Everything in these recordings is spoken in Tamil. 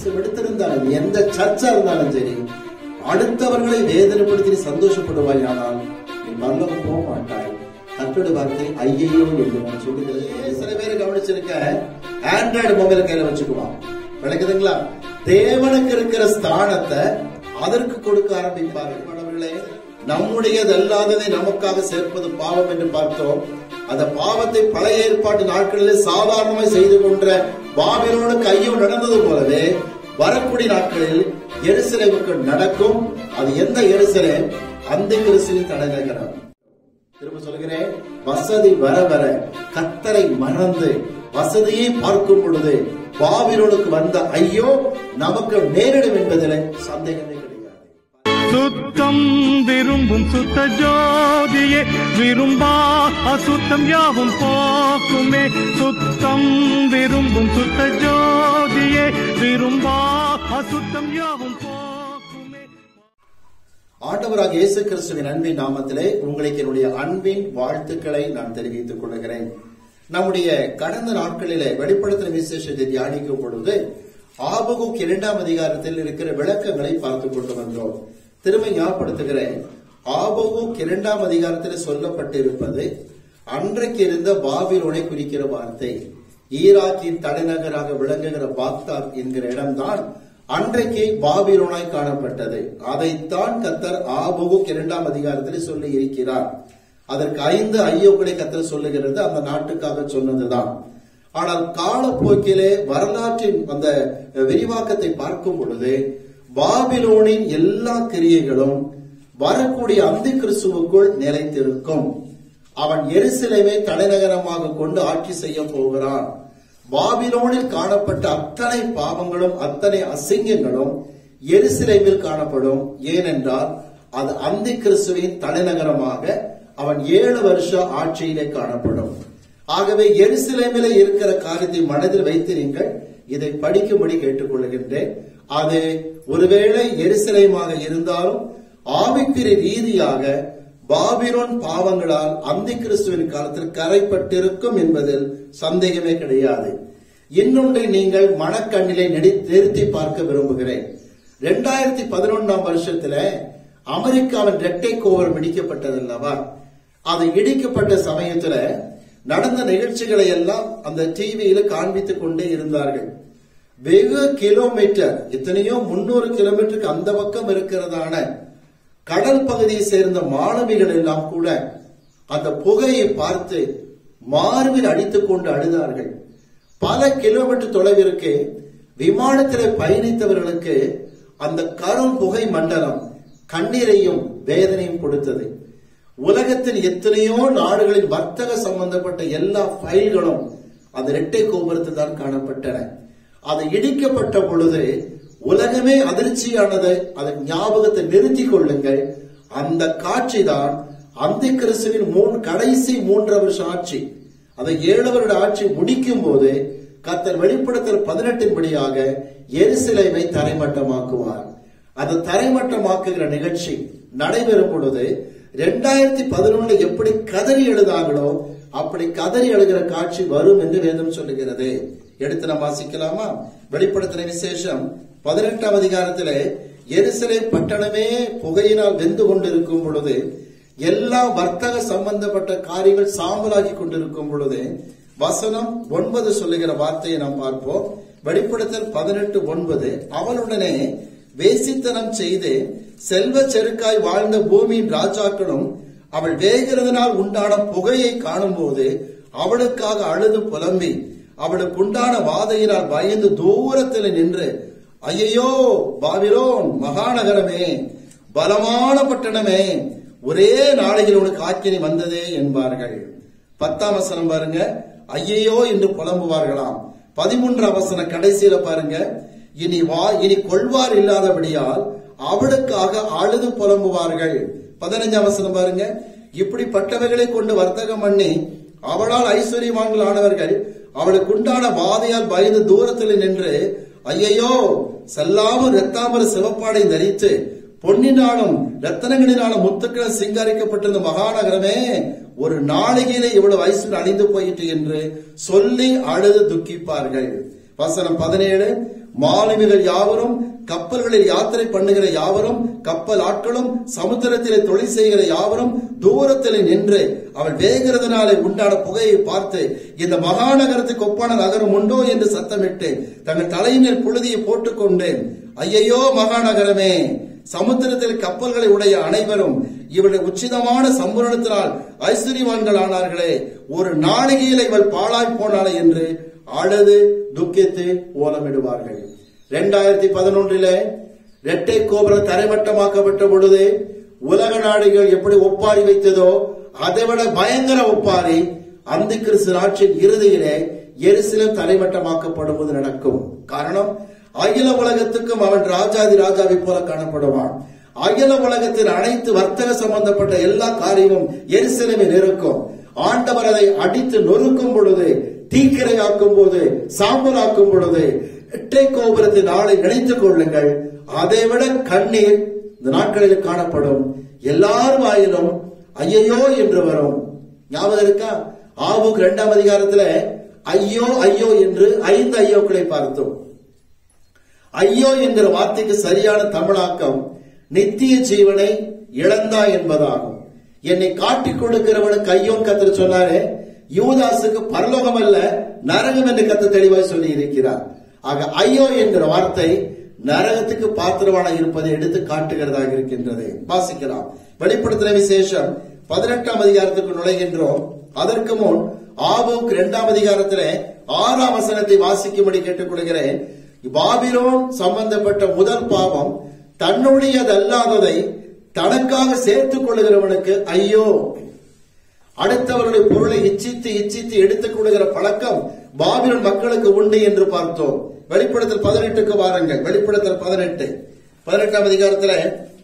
எடுத்திருந்தாலும் எந்த சர்ச்சா இருந்தாலும் சரி அடுத்தவர்களை வேதனைப்படுத்தி நீ சந்தோஷப்படுவாய் ஆனால் நீ பரலோகம் போக மாட்டாய் கர்த்தருடைய வார்த்தை ஐயையோ என்று நான் சொல்லுகிறது சில பேர் கவனிச்சிருக்க ஆண்ட்ராய்டு மொபைல் கையில வச்சுக்குவான் விளக்குதுங்களா தேவனுக்கு இருக்கிற ஸ்தானத்தை அதற்கு கொடுக்க ஆரம்பிப்பார்கள் மாணவர்களே நம்முடையது அல்லாததை நமக்காக சேர்ப்பது பாவம் என்று பார்த்தோம் அந்த பாவத்தை பழைய ஏற்பாட்டு நாட்களில் சாதாரணமாய் செய்து கொண்ட பாபிலோனுக்கு ஐயோ நடந்தது போலவே வரக்கூடிய நாட்களில் எருசலேமுக்கு நடக்கும் அது எந்த எருசலேம் அந்த கிறிஸ்துவின் தலைநகரம் திரும்ப சொல்கிறேன் வசதி வர வர கத்தரை மறந்து வசதியை பார்க்கும் பொழுது பாபிலோனுக்கு வந்த ஐயோ நமக்கு நேரிடும் என்பதில் சந்தேகமே கிடையாது சுத்தம் விரும்பும் சுத்த ஜோதியே விரும்பா அசுத்தம் யாவும் போக்குமே சுத்தம் விரும்பும் சுத்த ஜோதியே விரும்பா அசுத்தம் யாவும் போக்குமே ஆண்டவராக இயேசு கிறிஸ்துவின் அன்பின் நாமத்திலே உங்களுக்கு என்னுடைய அன்பின் வாழ்த்துக்களை நான் தெரிவித்துக் கொள்கிறேன் நம்முடைய கடந்த நாட்களிலே வெளிப்படுத்தின விசேஷத்தை தியானிக்கும் பொழுது ஆபகுக் இரண்டாம் அதிகாரத்தில் இருக்கிற விளக்கங்களை பார்த்துக் கொண்டு வந்தோம் திரும்ப ஞாபகப்படுத்துகிறேன் ஆபகுக் இரண்டாம் அதிகாரத்தில் சொல்லப்பட்டிருப்பது அன்றைக்கு இருந்த பாபிலோனை குறிக்கிற வார்த்தை ஈராக்கின் தலைநகராக விளங்குகிற பாக்தாத் என்கிற இடம்தான் அன்றைக்கு பாபிலோனாய் காணப்பட்டது அதைத்தான் கத்தர் ஆபகுக் இரண்டாம் அதிகாரத்தில் சொல்லி இருக்கிறார் அதற்கு ஐந்து ஐயோக்களை கத்தர் சொல்லுகிறது அந்த நாட்டுக்காக சொன்னதுதான் ஆனால் காலப்போக்கிலே வரலாற்றின் அந்த விரிவாக்கத்தை பார்க்கும் பொழுது பாபிலோனின் எல்லா கிரியைகளும் வரக்கூடிய அந்த கிறிஸ்துவுக்குள் நிலைத்திருக்கும் அவன் எருசலேமை தலைநகரமாக கொண்டு ஆட்சி செய்ய போகிறான் பாபிலோனில் காணப்பட்ட அத்தனை பாவங்களும் அத்தனை அசிங்கங்களும் எருசலேமில் காணப்படும் ஏனென்றால் அது அந்த கிறிஸ்துவின் தலைநகரமாக அவன் ஏழு வருஷம் ஆட்சியிலே காணப்படும் ஆகவே எருசலேமிலே இருக்கிற காரியத்தை மனதில் வைத்து நீங்கள் இதை படிக்கும்படி கேட்டுக்கொள்கின்றேன் அது ஒருவேளை எருசலேமாக இருந்தாலும் ஆவிக்குரிய ரீதியாக பாபிலோன் பாவங்களால் அந்த கிறிஸ்துவின் காலத்தில் கரைப்பட்டிருக்கும் என்பதில் சந்தேகமே கிடையாது இன்னொன்றை நீங்கள் மனக்கண்ணிலே நெடி நிறுத்தி பார்க்க விரும்புகிறேன் ரெண்டாயிரத்தி பதினொன்னாம் வருஷத்துல அமெரிக்காவின் ரெட்டை கோவர் இடிக்கப்பட்டது அல்லவா அது இடிக்கப்பட்ட சமயத்துல நடந்த நிகழ்ச்சிகளை எல்லாம் அந்த டிவியில காண்பித்துக் கொண்டே இருந்தார்கள் வெகு கிலோமீட்டர் எத்தனையோ முன்னூறு கிலோமீட்டருக்கு அந்த பக்கம் இருக்கிறதான கடல் பகுதியை சேர்ந்த மாணவிகள் எல்லாம் கூட அந்த புகையை பார்த்து மார்பில் அடித்துக் கொண்டு அழுதார்கள் பல கிலோமீட்டர் தொலைவிற்கு விமானத்திலே பயணித்தவர்களுக்கு அந்த கரும் புகை மண்டலம் கண்ணீரையும் வேதனையும் கொடுத்தது உலகத்தின் எத்தனையோ நாடுகளின் வர்த்தக சம்பந்தப்பட்ட எல்லா ஃபைல்களும் அந்த இரட்டை கோபுரத்தில் தான் காணப்பட்டன அது இடிக்கப்பட்ட பொழுது உலகமே அதிர்ச்சியானதை அதன் ஞாபகத்தை நிறுத்திக் கொள்ளுங்கள் அந்த காட்சி தான் அந்த கிறிஸ்துவின் மூன் கடைசி மூன்று வருஷம் ஆட்சி அதை ஏழு வருட ஆட்சி முடிக்கும் போது கத்தர் வெளிப்படுத்தல் பதினெட்டின் படியாக எருசலேமை தரைமட்டமாக்குவார் அது தரைமட்டமாக்குகிற நிகழ்ச்சி நடைபெறும் பொழுது ரெண்டாயிரத்தி பதினொன்னு எப்படி கதறி எழுதாங்களோ அப்படி கதறி எழுகிற காட்சி வரும் என்று வேதம் சொல்லுகிறது எடுத்து நாம் வாசிக்கலாமா வெளிப்படுத்தின விசேஷம் பதினெட்டாம் அதிகாரத்திலே எருசலே பட்டணமே புகையினால் வெந்து கொண்டிருக்கும் பொழுது எல்லா வர்த்தக சம்பந்தப்பட்ட காரியங்கள் சாம்பலாகி கொண்டிருக்கும் பொழுது வசனம் ஒன்பது சொல்லுகிற வார்த்தையை நாம் பார்ப்போம் வெளிப்படுத்தல் பதினெட்டு ஒன்பது அவளுடனே வேசித்தனம் செய்து செல்வ செருக்காய் வாழ்ந்த பூமியின் ராஜாக்களும் அவள் வேகிறதுனால் உண்டான புகையை காணும்போது அவளுக்காக அழுது புலம்பி அவளுக்கு உண்டான வாதையினால் பயந்து தூரத்தில் நின்று ஐயையோ பாபிலோன் மகாநகரமே பலமான பட்டணமே ஒரே நாளையில் உனக்கு ஆக்கினை வந்ததே என்பார்கள் பத்தாம் வசனம் பாருங்க ஐயையோ என்று புலம்புவார்களாம் பதிமூன்றாம் வசனம் கடைசியில பாருங்க இனி வா இனி கொள்வார் இல்லாதபடியால் அவளுக்காக அழுது புலம்புவார்கள் பதினஞ்சாம் வசனம் பாருங்க இப்படிப்பட்டவைகளை கொண்டு வர்த்தகம் பண்ணி அவளால் ஐஸ்வர்யவான்கள் ஆனவர்கள் அவளுக்கு உண்டான வாதையால் பயந்து தூரத்தில் நின்று ஐயையோ செல்லாமல் ரத்தாமர சிவப்பாடை தரித்து பொன்னினாலும் ரத்தனங்களினாலும் முத்துக்கள் சிங்காரிக்கப்பட்டிருந்த மகாநகரமே ஒரு நாளிகையிலே இவ்வளவு ஐஸ்வர்யம் அழிந்து போயிட்டு என்று சொல்லி அழுது துக்கிப்பார்கள் வசனம் பதினேழு மாலுமிகள் யாவரும் கப்பல்களில் யாத்திரை பண்ணுகிற யாவரும் கப்பல் ஆட்களும் சமுத்திரத்திலே தொழில் செய்கிற யாவரும் தூரத்திலே நின்று அவள் வேகிறதுனாலே உண்டான புகையை பார்த்து இந்த மகாநகரத்துக்கு ஒப்பான நகரம் உண்டோ என்று சத்தமிட்டு தங்கள் தலையினர் புழுதியை போட்டுக்கொண்டு ஐயையோ மகாநகரமே சமுத்திரத்தில் கப்பல்களை உடைய அனைவரும் இவருடைய உச்சிதமான சம்பூரணத்தினால் ஐஸ்வர்யவான்கள் ஆனார்களே ஒரு நாளிகையில் இவள் பாழாய் போனாளே என்று அழுது துக்கித்து ஓலமிடுவார்கள் இரண்டாயிரத்தி பதினொன்றிலே இரட்டை கோபுரம் தரைமட்டமாக்கப்பட்ட பொழுது உலக நாடுகள் எப்படி ஒப்பாரி வைத்ததோ அதைவிட பயங்கர ஒப்பாரி அந்த கிறிஸ்து ஆட்சியின் இறுதியிலே எருசலேம் தரைமட்டமாக்கப்படுவது நடக்கும் காரணம் அகில உலகத்துக்கும் அவன் ராஜாதி ராஜாவை போல காணப்படுவான் அகில உலகத்தின் அனைத்து வர்த்தக சம்பந்தப்பட்ட எல்லா காரியமும் எருசலேமில் இருக்கும் ஆண்டவர் அதை அடித்து நொறுக்கும் பொழுது தீக்கிரையாக்கும் போது சாம்பலாக்கும் பொழுது இரட்டை கோபுரத்தின் நாளை நினைத்துக் கொள்ளுங்கள் அதைவிட கண்ணீர் இந்த நாட்களில் காணப்படும் எல்லார் வாயிலும் ஐயையோ என்று வரும் ஞாபகம் இருக்கா ஆவுக்கு இரண்டாம் அதிகாரத்துல ஐயோ ஐயோ என்று ஐந்து ஐயோக்களை பார்த்தோம் ஐயோ என்கிற வார்த்தைக்கு சரியான தமிழாக்கம் நித்திய ஜீவனை இழந்தாய் என்பதாகும் என்னை காட்டிக் கொடுக்கிறவனுக்கு ஐயோ கத்திர சொன்னாரே யூதாசுக்கு பரலோகம் அல்ல நரகம் என்று கத்த தெளிவாய் சொல்லி இருக்கிறார் ஆக ஐயோ என்கிற வார்த்தை நரகத்துக்கு பாத்திரமான இருப்பதை எடுத்து காட்டுகிறதாக இருக்கின்றது வாசிக்கலாம் வெளிப்படுத்தின விசேஷம் பதினெட்டாம் அதிகாரத்துக்கு நுழைகின்றோம் அதற்கு முன் ஆபுக்கு இரண்டாம் அதிகாரத்திலே ஆறாம் வசனத்தை வாசிக்கும்படி கேட்டுக்கொள்கிறேன் பாபிலோன் சம்பந்தப்பட்ட முதல் பாவம் தன்னுடையதல்லாததை தனக்காக சேர்த்துக் கொள்ளுகிறவனுக்கு ஐயோ அடுத்தவர்களுடைய பொருளை இச்சித்து இச்சித்து எடுத்துக் கொள்கிற பழக்கம் பாபிலோன் மக்களுக்கு உண்டு என்று பார்த்தோம் வெளிப்படத்தில் பதினெட்டுக்கு வாருங்கள் வெளிப்படத்தில் பதினெட்டு பதினெட்டாம் அதிகாரத்துல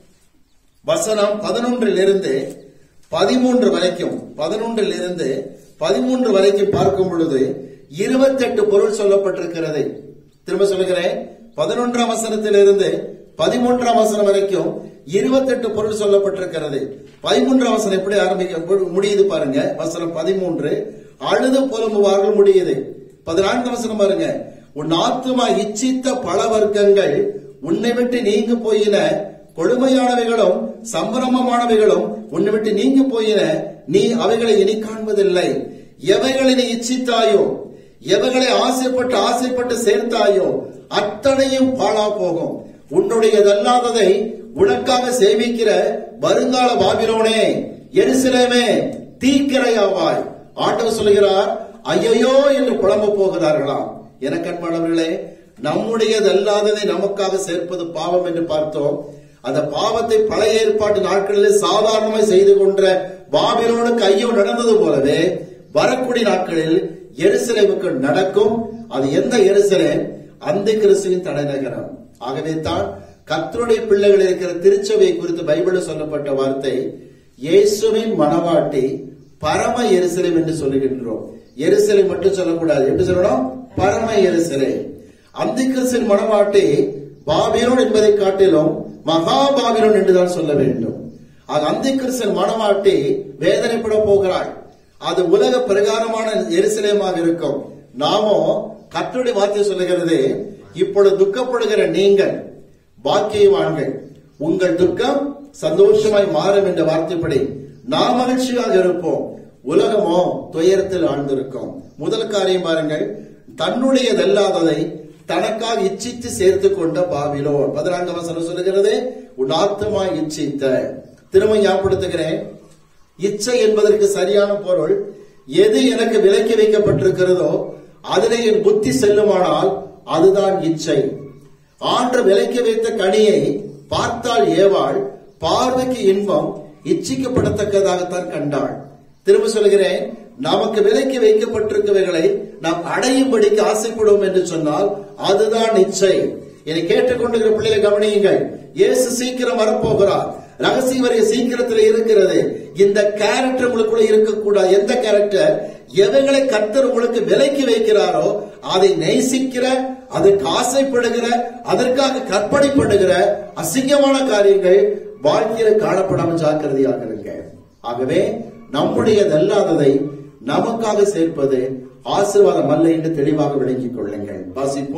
வசனம் பதினொன்றில் இருந்து பதிமூன்று வரைக்கும் பதினொன்றில் இருந்து பதிமூன்று வரைக்கும் பார்க்கும் பொழுது இருபத்தெட்டு பொருள் சொல்லப்பட்டிருக்கிறது திரும்ப சொல்லுகிறேன் பதினொன்றாம் வசனத்திலிருந்து பதிமூன்றாம் வசனம் வரைக்கும் இருபத்தெட்டு பொருள் சொல்லப்பட்டிருக்கிறது பதிமூன்றாம் வசனம் எப்படி ஆரம்பிக்க முடியுது பாருங்க வசனம் பதிமூன்று அழுது புலம்புவார்கள் முடியுது பதினான்கு வசனம் பாருங்க உன் ஆத்துமா இச்சித்த பல வர்க்கங்கள் உன்னை விட்டு நீங்க போயின கொடுமையானவைகளும் சம்பிரமமானவைகளும் உன்னை விட்டு நீங்க போயின நீ அவைகளை இனி காண்பதில்லை எவைகளை நீ இச்சித்தாயோ எவைகளை ஆசைப்பட்டு ஆசைப்பட்டு சேர்த்தாயோ அத்தனையும் பாழா போகும் உன்னுடையதல்லாததை உனக்காக சேவிக்கிற வருங்கால பாபிலோனே எருசலேமே தீக்கிரையாவாய் ஆண்டவர் சொல்கிறார் ஐயையோ என்று புலம்ப போகிறார்களாம் எனக்கு அன்பானவர்களே நம்முடையதல்லாததை நமக்காக சேர்ப்பது பாவம் என்று பார்த்தோம் அந்த பாவத்தை பழைய ஏற்பாட்டு நாட்களில் சாதாரணமாய் செய்து கொண்ட பாபிலோனுக்கு ஐயோ நடந்தது போலவே வரக்கூடிய நாட்களில் எருசலேமுக்கு நடக்கும் அது எந்த எருசலேம் அந்த கிறிஸ்துவின் தலைநகரம் ஆகவே தான் கத்தருடைய பிள்ளைகள் இருக்கிற திருச்சபை குறித்து பைபிளில் சொல்லப்பட்ட வார்த்தை இயேசுவின் மனவாட்டி பரம எருசலேம் என்று சொல்லுகின்றோம் எருசலேம் மட்டும் சொல்லக்கூடாது எப்படி சொல்லணும் பரம எருசலேம் அந்த கிறிஸ்துவின் மனவாட்டி பாபிலோன் என்பதை காட்டிலும் மகா பாபிலோன் என்றுதான் சொல்ல வேண்டும் ஆக அந்த கிறிஸ்தன் மனவாட்டி வேதனைப்பட போகிறாள் அது உலக பிரகாரமான எருசலேமாக இருக்கும் நாமோ கர்த்தருடைய வார்த்தை சொல்லுகிறது இப்பொழுது துக்கப்படுகிற நீங்கள் பாக்கியவான்கள் உங்கள் துக்கம் சந்தோஷமாய் மாறும் என்ற வார்த்தைப்படி நாம் மகிழ்ச்சியாக இருப்போம் உலகமோ துயரத்தில் ஆழ்ந்திருக்கும் முதல் காரியம் பாருங்கள் தன்னுடையதல்லாததை தனக்காக இச்சித்து சேர்த்து கொண்ட பாபிலோன் பதினான்கு வசனம் சொல்லுகிறது உன் ஆத்மா இச்சித்த திரும்ப ஞாபகப்படுத்துகிறேன் இச்சை என்பதற்கு சரியான பொருள் எது எனக்கு விலக்கி வைக்கப்பட்டிருக்கிறதோ அதிலே என் புத்தி செல்லுமானால் அதுதான் இச்சை ஆண்டு விலக்கி வைத்த கனியை பார்த்தால் ஏவாள் பார்வைக்கு இன்பம் இச்சிக்கப்படத்தக்கதாகத்தான் கண்டாள் திரும்ப சொல்கிறேன் நமக்கு விலைக்கு வைக்கப்பட்டிருக்கவைகளை நாம் அடையும்படிக்கு ஆசைப்படுவோம் என்று சொன்னால் அதுதான் இச்சை என்னை கேட்டுக்கொண்டிருக்கிற பிள்ளைகளை கவனியுங்கள் இயேசு சீக்கிரம் வரப்போகிறார் ரகசிய வரைய சீக்கிரத்தில் இருக்கிறது இந்த கேரக்டர் உங்களுக்குள்ள இருக்கக்கூடாது எந்த கேரக்டர் எவைகளை கர்த்தர் உங்களுக்கு விலைக்கு வைக்கிறாரோ அதை நேசிக்கிற அதற்கு ஆசைப்படுகிற அதற்காக கற்பனைப்படுகிற அசிங்கமான காரியங்கள் வாழ்க்கையில காணப்படாமல் ஜாக்கிரதையாக இருங்க ஆகவே நம்முடையதல்லாததை நமக்காக சேர்ப்பது ஆசீர்வாதம் அல்ல என்று தெளிவாக விளங்கிக் கொள்ளுங்கள் வாசிப்போம்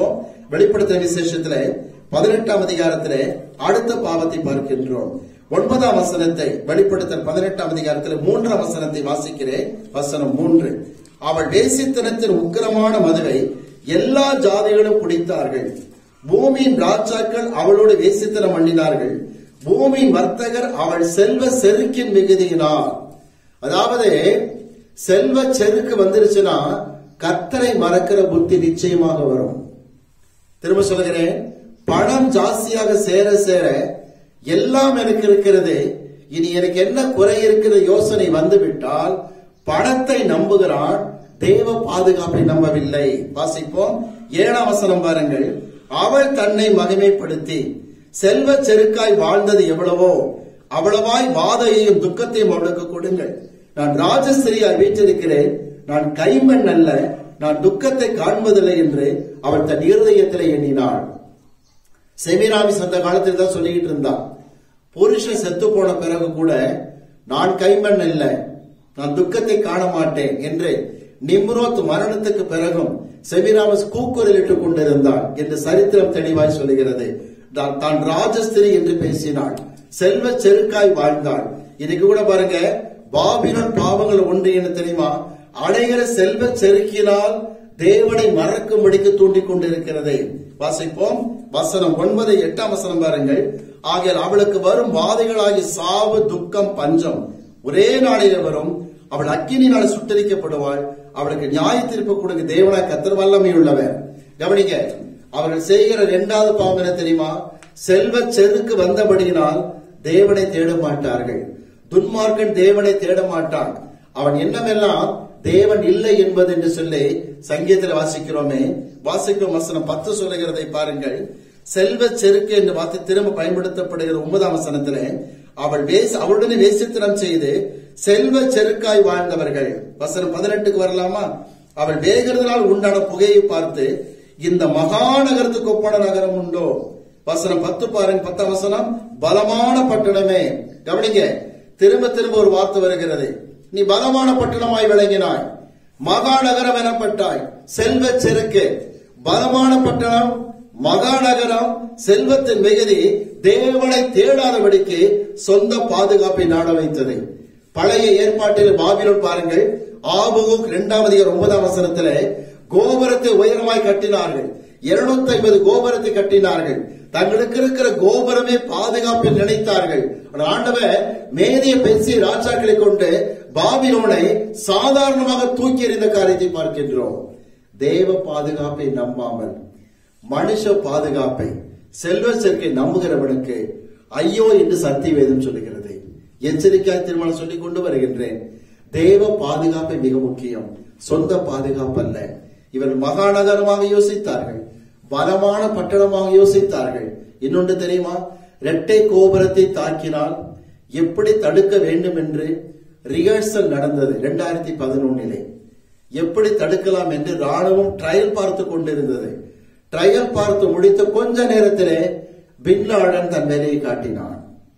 வெளிப்படுத்தின விசேஷத்துல பதினெட்டாம் அதிகாரத்திலே அடுத்த பாவத்தை பார்க்கின்றோம் ஒன்பதாம் வசனத்தை வெளிப்படுத்தல் பதினெட்டாம் அதிகாரத்தில் மூன்றாம் வசனத்தை வாசிக்கிறேன் வசனம் மூன்று அவள் வேசித்தனத்தின் உக்கிரமான மதுவை எல்லா ஜாதிகளும் குடித்தார்கள் பூமியின் ராஜாக்கள் அவளோடு வேசித்தனம் பண்ணினார்கள் பூமியின் வர்த்தகர் அவள் செல்வ செருக்கின் மிகுதியினார் அதாவது செல்வ செருக்கு வந்துருச்சுன்னா கத்தரை மறக்கிற புத்தி நிச்சயமாக வரும் திரும்ப சொல்கிறேன் பணம் ஜாஸ்தியாக சேர சேர எல்லாம் எனக்கு இருக்கிறது இனி எனக்கு என்ன குறை இருக்கிற யோசனை வந்துவிட்டால் பணத்தை நம்புகிறான் தேவ பாதுகாப்பை நம்பவில்லை வாசிப்போம் ஏழாம் வசனம் பாருங்கள் அவள் தன்னை மகிமைப்படுத்தி செல்வ செருக்காய் வாழ்ந்தது எவ்வளவோ அவ்வளவாய் வாதையையும் துக்கத்தையும் அவளுக்கு கொடுங்கள் நான் ராஜஸ்திரியாய் வீற்றிருக்கிறேன் நான் கைமண் அல்ல நான் துக்கத்தை காண்பதில்லை என்று அவள் தன் இருதயத்திலே எண்ணினாள் செமிராமிஸ் அந்த காலத்தில் தான் சொல்லிக்கிட்டு இருந்தான் புருஷன் செத்து போன பிறகு கூட நான் கைமண் அல்ல நான் துக்கத்தை காண மாட்டேன் என்று நிம்ரோத் மரணத்துக்கு பிறகும் செமிராமஸ் கூக்குரலிட்டுக் கொண்டிருந்தான் என்று சரித்திரம் தெளிவாய் சொல்லுகிறது தான் தான் ராஜஸ்திரி என்று பேசினாள் செல்வ செருக்காய் வாழ்ந்தாள் இன்னைக்கு கூட பாருங்க பாபிலோன் பாவங்கள் ஒன்று என்ன தெரியுமா அடைகிற செல்வ செருக்கினால் தேவனை மறக்கும்படிக்கு தூண்டிக் கொண்டிருக்கிறது வாசிப்போம் வசனம் ஒன்பது எட்டாம் வசனம் பாருங்கள் ஆகியால் அவளுக்கு வரும் வாதைகளாகி சாவு துக்கம் பஞ்சம் ஒரே நாளிலே வரும் அவள் அக்கினினால் சுட்டரிக்கப்படுவாள் அவளுக்கு நியாய தீர்ப்பு கொடுக்க தேவனாய் கத்தர் வல்லமை உள்ளவர் கவனிங்க அவர்கள் செய்கிற இரண்டாவது பாவம் என்ன தெரியுமா செல்வ செருக்கு வந்தபடியினால் தேவனை தேட மாட்டார்கள் துன்மார்க்கன் தேவனை தேட மாட்டான் அவன் எண்ணமெல்லாம் தேவன் இல்லை என்பது என்று சொல்லி சங்கீதத்தில் வாசிக்கிறோமே வாசிக்கும் வசனம் பத்து சொல்லுகிறதை பாருங்கள் செல்வ செருக்கு என்று வார்த்தை திரும்ப பயன்படுத்தப்படுகிற ஒன்பதாம் வசனத்திலே அவள் வேச அவளுடனே வேசித்தனம் செய்து செல்வ செருக்காய் வாழ்ந்தவர்கள் வசனம் பதினெட்டுக்கு வரலாமா அவள் வேகிறதுனால் உண்டான புகையை பார்த்து இந்த மகாநகரத்துக்கு ஒப்பான நகரம் உண்டோ வசனம் பத்து பாருங்க பத்தாம் வசனம் பலமான பட்டணமே கவனிங்க திரும்ப திரும்ப ஒரு வார்த்தை வருகிறது நீ பலமான பட்டணமாய் விளங்கினாய் மகாநகரம் எனப்பட்டாய் செல்வ செருக்கு பலமான பட்டணம் மகாநகரம் செல்வத்தின் மிகுதி தேவனை தேடாதபடிக்கு சொந்த பாதுகாப்பை நாட வைத்தது பழைய ஏற்பாட்டில் பாபிலோன் பாருங்கள் ஆபுகு இரண்டாவது ஒன்பதாம் வசனத்திலே கோபுரத்தை உயரமாய் கட்டினார்கள் இருநூத்தி ஐம்பது கோபுரத்தை கட்டினார்கள் தங்களுக்கு இருக்கிற கோபுரமே பாதுகாப்பில் நினைத்தார்கள் ஆனால் ஆண்டவர் மேதிய பெருசிய ராஜாக்களை கொண்டு பாபிலோனை சாதாரணமாக தூக்கி எறிந்த காரியத்தை பார்க்கின்றோம் தேவ பாதுகாப்பை நம்பாமல் மனுஷ பாதுகாப்பை செல்வ சேர்க்கை நம்புகிறவனுக்கு ஐயோ என்று சத்திய வேதம் சொல்லுகிறது எச்சரிக்கையாய் திருமணம் சொல்லிக் கொண்டு வருகின்றேன் தேவ பாதுகாப்பை மிக முக்கியம் சொந்த பாதுகாப்பு அல்ல இவர்கள் மகாநகரமாக யோசித்தார்கள் பலமான பட்டணமாக யோசித்தார்கள் இன்னொன்று தெரியுமா இரட்டை கோபுரத்தை தாக்கினால் எப்படி தடுக்க வேண்டும் என்று ரிஹர்சல் நடந்தது இரண்டாயிரத்தி பதினொன்னிலே எப்படி தடுக்கலாம் என்று ராணுவம் ட்ரையல் பார்த்து கொண்டிருந்தது ட்ரையல் பார்த்து முடித்த கொஞ்ச நேரத்திலே பின்லாடன் தன் வேலையை காட்டினான்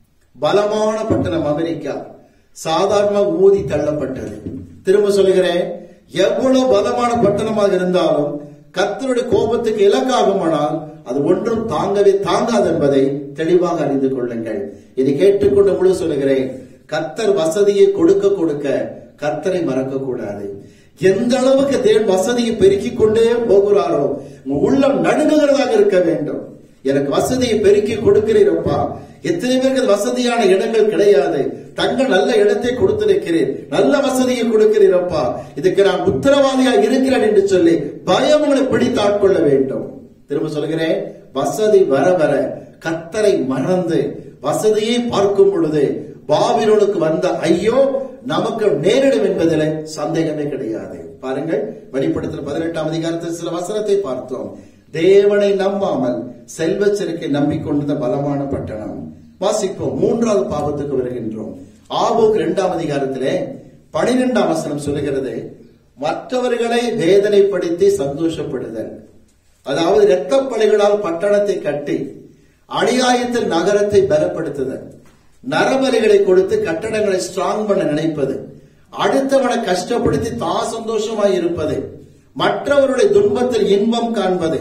பலமான பட்டணம் அமெரிக்கா சாதாரண ஊதி தள்ளப்பட்டது திரும்ப சொல்கிறேன் எவ்வளவு பலமான பட்டணமாக இருந்தாலும் கத்தருடைய கோபத்துக்கு இலக்காகுமானால் அது ஒன்றும் தாங்கவே தாங்காது என்பதை தெளிவாக அறிந்து கொள்ளுங்கள் இதை கேட்டுக்கொண்டு முழு சொல்லுகிறேன் கத்தர் வசதியை கொடுக்க கொடுக்க கத்தரை மறக்க கூடாது எந்த அளவுக்கு தேவன் வசதியை பெருக்கிக் கொண்டே போகிறாரோ உங்க உள்ளம் நடுங்குகிறதாக இருக்க வேண்டும் எனக்கு வசதியை பெருக்கி கொடுக்கிறீரப்பா எத்தனை பேருக்கு வசதியான இடங்கள் கிடையாது தங்க நல்ல இடத்தை கொடுத்திருக்கிறேன் நல்ல வசதியை கொடுக்கிறீரப்பா இதுக்கு நான் உத்தரவாதியா இருக்கிறேன் என்று சொல்லி பயம் உங்களை பிடித்து ஆட்கொள்ள வேண்டும் திரும்ப சொல்கிறேன் வசதி வர வர கத்தரை மறந்து வசதியை பார்க்கும் பொழுது பாபிலோனுக்கு வந்த ஐயோ நமக்கு நேரிடும் என்பதில் சந்தேகமே கிடையாது பாருங்கள் வெளிப்படுத்தல் பதினெட்டாம் அதிகாரத்தில் சில வசனத்தை பார்த்தோம் தேவனை நம்பாமல் செல்வ செருக்கை நம்பிக்கொண்ட பலமான பட்டணம் வாசிப்போம் மூன்றாவது பாவத்துக்கு வருகின்றோம் ஆபோக் இரண்டாம் அதிகாரத்திலே பனிரெண்டாம் வசனம் சொல்லுகிறது மற்றவர்களை வேதனைப்படுத்தி சந்தோஷப்படுதல் அதாவது இரத்த பலிகளால் பட்டணத்தை கட்டி அநியாயத்தில் நகரத்தை பலப்படுத்துதல் நரபலிகளை கொடுத்து கட்டடங்களை ஸ்ட்ராங் பண்ண நினைப்பது அடுத்தவனை கஷ்டப்படுத்தி தான் சந்தோஷமாய் இருப்பது மற்றவருடைய துன்பத்தில் இன்பம் காண்பது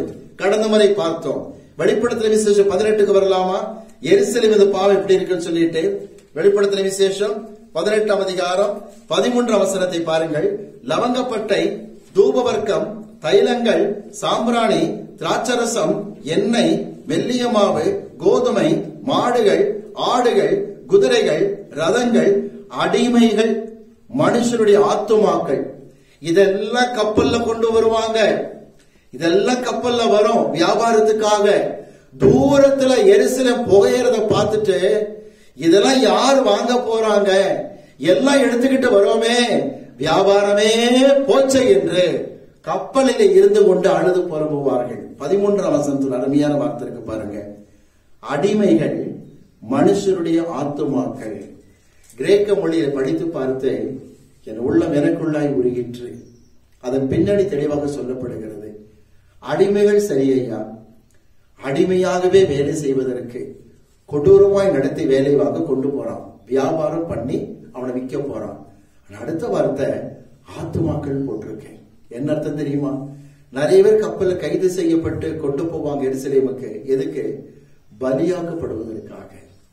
கடந்த முறை பார்த்தோம் வெளிப்படுத்தின விசேஷம் பதினெட்டுக்கு வரலாமா எரிசலிம் இந்த பாவம் எப்படி இருக்குன்னு சொல்லிட்டு வெளிப்படுத்தின விசேஷம் பதினெட்டாம் அதிகாரம் பதிமூன்றாம் அவசரத்தை பாருங்கள் லவங்கப்பட்டை தூபவர்க்கம் தைலங்கள் சாம்பிராணி திராட்சரசம் எண்ணெய் மெல்லிய மாவு கோதுமை மாடுகள் ஆடுகள் குதிரைகள் ரதங்கள் அடிமைகள் மனுஷனுடைய ஆத்துமாக்கள் இதெல்லாம் கப்பல்ல கொண்டு வருவாங்க இதெல்லாம் கப்பல்ல வரும் வியாபாரத்துக்காக தூரத்துல எரிசிலம் புகையறத பார்த்துட்டு இதெல்லாம் யார் வாங்க போறாங்க எல்லாம் எடுத்துக்கிட்டு வரோமே வியாபாரமே போச்சே என்று கப்பலில் இருந்து கொண்டு அழுது புறம்புவார்கள் பதிமூன்றாம் வசனத்தில் அருமையான வார்த்தை இருக்கு பாருங்க அடிமைகள் மனுஷருடைய ஆத்துமாக்கள் கிரேக்க மொழியை படித்து பார்த்து என் உள்ளம் எனக்குள்ளாய் உருகிற்று அதன் பின்னணி தெளிவாக சொல்லப்படுகிறது அடிமைகள் சரியையா அடிமையாகவே வேலை செய்வதற்கு கொடூரமாய் நடத்தி வேலை வாங்க கொண்டு போறான் வியாபாரம் பண்ணி அவனை விற்க போறான் ஆனா அடுத்த வார்த்தை ஆத்துமாக்கள் போட்டிருக்கேன் என்ன அர்த்தம் தெரியுமா நிறைய பேர் கப்பல்ல கைது செய்யப்பட்டு கொண்டு போவாங்க எருசலேமுக்கு எதுக்கு பலியாக்கப்படுவதற்காக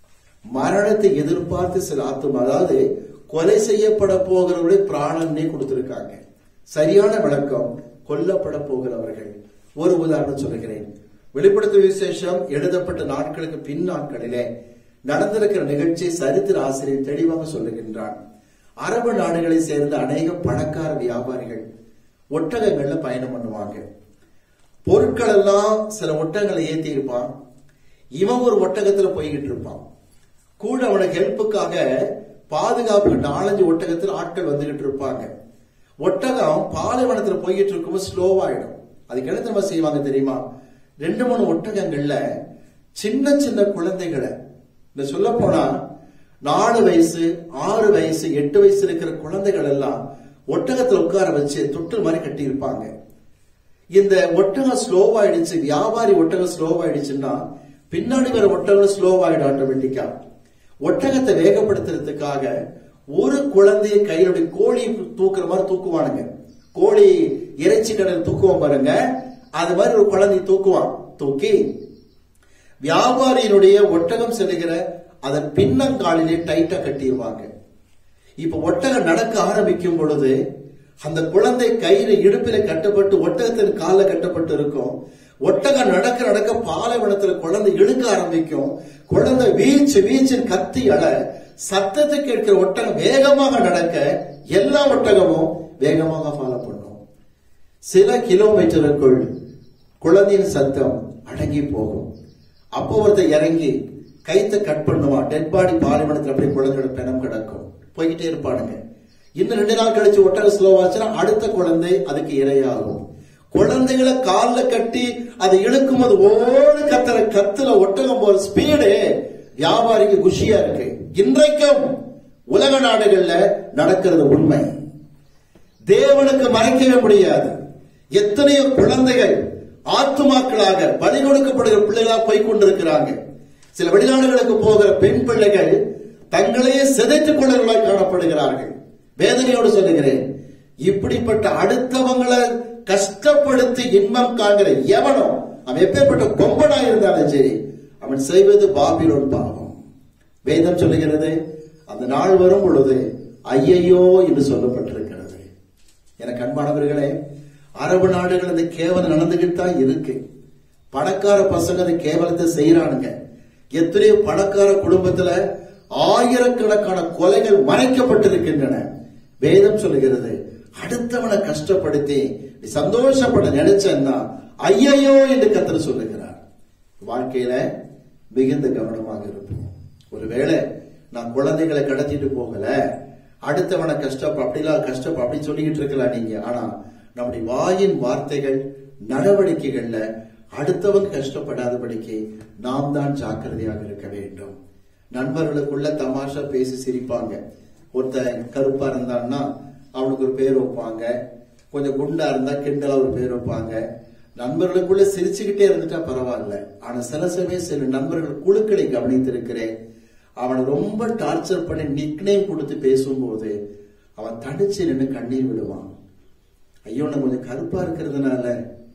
மரணத்தை எதிர்பார்த்து சில ஆத்துமா அதாவது கொலை செய்யப்பட போகிறவருடைய பிராணனே கொடுத்திருக்காங்க சரியான விளக்கம் கொல்லப்பட போகிறவர்கள் ஒரு உதாரணம் சொல்லுகிறேன் வெளிப்படுத்த விசேஷம் எழுதப்பட்ட நாட்களுக்கு பின் நாட்களிலே நடந்திருக்கிற நிகழ்ச்சியை சரித்திர ஆசிரியர் தெளிவாக சொல்லுகின்றான் அரபு நாடுகளை சேர்ந்த அநேக பணக்கார வியாபாரிகள் ஒட்டகங்கள்ல பயணம் பண்ணுவாங்க பொருட்கள் எல்லாம் சில ஒட்டகங்களை ஏத்தி இருப்பான் இவன் ஒரு ஒட்டகத்துல போய்கிட்டு இருப்பான் கூட அவனுக்கு ஹெல்ப்புக்காக பாதுகாப்பு நாலஞ்சு ஒட்டகத்தில் ஆட்கள் வந்துகிட்டு இருப்பாங்க ஒட்டகம் பாலைவனத்துல போய்கிட்டு இருக்கும்போது ஸ்லோவாயிடும் அதுக்கு என்ன தெரியுமா செய்வாங்க தெரியுமா ரெண்டு மூணு ஒட்டகங்கள்ல சின்ன சின்ன குழந்தைகளை இந்த சொல்ல போனா நாலு வயசு ஆறு வயசு எட்டு வயசு இருக்கிற குழந்தைகள் எல்லாம் ஒட்டகத்துல உட்கார வச்சு தொட்டு மாதிரி கட்டி இருப்பாங்க இந்த ஒட்டகம் ஸ்லோவாயிடுச்சு வியாபாரி ஒட்டகம் ஸ்லோவாயிடுச்சுன்னா பின்னாடி வர ஒட்டகம் ஸ்லோவாயிடும் ஆட்டோமேட்டிக்கா ஒட்டகத்தை வேகப்படுத்துறதுக்காக ஒரு குழந்தைய கையில அப்படி கோழி தூக்குற மாதிரி தூக்குவானுங்க கோழி இறைச்சி கடையில் தூக்குவோம் பாருங்க அது மாதிரி ஒரு குழந்தை தூக்குவான் தூக்கி வியாபாரியினுடைய ஒட்டகம் செல்லுகிற அதன் பின்னங்காலிலே டைட்டா கட்டிடுவாங்க இப்ப ஒட்டகம் நடக்க ஆரம்பிக்கும் பொழுது அந்த குழந்தை கயிறு இடுப்பில கட்டப்பட்டு ஒட்டகத்தின் கால கட்டப்பட்டு இருக்கும் ஒட்டகம் நடக்க நடக்க பாலைவனத்துல குழந்தை இழுக்க ஆரம்பிக்கும் குழந்தை வீச்சு வீச்சின் கத்தி அழ சத்தத்தை கேட்கிற ஒட்டகம் வேகமாக நடக்க எல்லா ஒட்டகமும் வேகமாக ஃபாலோ பண்ணும் சில கிலோமீட்டருக்குள் குழந்தையின் சத்தம் அடங்கி போகும் அப்போ ஒருத்தர் இறங்கி கைத்தை கட் பண்ணுவான் டெட் பாடி பாலைவனத்துல அப்படியே குழந்தையோட பிணம் கிடக்கும் போய்கிட்டே இருப்பானுங்க இன்னும் ரெண்டு நாள் கழிச்சு ஒட்டகம் ஸ்லோவாச்சுன்னா அடுத்த குழந்தை அதுக்கு இரையாகும் குழந்தைகளை கால்ல கட்டி அதை இழுக்கும் போது ஓடு கத்துற கத்துல ஒட்டகம் போற ஸ்பீடு வியாபாரிக்கு குஷியா இருக்கு இன்றைக்கும் உலக நாடுகள்ல நடக்கிறது உண்மை தேவனுக்கு மறைக்கவே முடியாது எத்தனையோ குழந்தைகள் ஆத்துமாக்களாக பலி கொடுக்கப்படுகிற பிள்ளைகளாக போய் கொண்டிருக்கிறாங்க சில வெளிநாடுகளுக்கு போகிற பெண் பிள்ளைகள் தங்களையே சிதைத்துக் கொள்ளவர்களாய் காணப்படுகிறார்கள் வேதனையோடு சொல்லுகிறேன் இப்படிப்பட்ட அடுத்தவங்களை கஷ்டப்படுத்தி இன்பம் காண்கிற எவனோ அவன் எப்பேற்பட்ட கொம்பனா இருந்தாலும் சரி அவன் செய்வது பாபிலோன் பாவம் வேதம் சொல்லுகிறது அந்த நாள் வரும் பொழுது ஐயையோ என்று சொல்லப்பட்டிருக்கிறது எனக்கு அன்பானவர்களே அரபு நாடுகள் இந்த கேவலம் நடந்துகிட்டு தான் இருக்கு பணக்கார பசங்க அந்த கேவலத்தை செய்யறானுங்க எத்தனையோ பணக்கார குடும்பத்துல ஆயிரக்கணக்கான கொலைகள் மறைக்கப்பட்டிருக்கின்றன வேதம் சொல்லுகிறது அடுத்தவனை கஷ்டப்படுத்தி நீ சந்தோஷப்பட நினைச்சேன்னா ஐயையோ என்று கத்தர் சொல்லுகிறார் வாழ்க்கையில மிகுந்த கவனமாக இருப்போம் ஒருவேளை நான் குழந்தைகளை கடத்திட்டு போகல அடுத்தவனை கஷ்டப்ப அப்படிலாம் கஷ்டப்ப அப்படி சொல்லிக்கிட்டு இருக்கலாம் நீங்க ஆனா நம்முடைய வாயின் வார்த்தைகள் நடவடிக்கைகள்ல அடுத்தவங்க கஷ்டப்படாதபடிக்கு நாம் தான் ஜாக்கிரதையாக இருக்க வேண்டும் நண்பர்களுக்குள்ள தமாஷா பேசி சிரிப்பாங்க ஒருத்தன் கருப்பா இருந்தான்னா அவனுக்கு ஒரு பேர் வைப்பாங்க கொஞ்சம் குண்டா இருந்தா கிண்டலா ஒரு பேர் வைப்பாங்க நண்பர்களுக்குள்ள சிரிச்சுக்கிட்டே இருந்துட்டா பரவாயில்ல ஆனா சில சமயம் சில நண்பர்கள் குழுக்களை கவனித்திருக்கிறேன் அவனை ரொம்ப டார்ச்சர் பண்ணி நிக்னேம் கொடுத்து பேசும்போது அவன் தடிச்சு நின்று கண்ணீர் விடுவான் ஐயோ நான் கொஞ்சம் கருப்பா இருக்கிறதுனால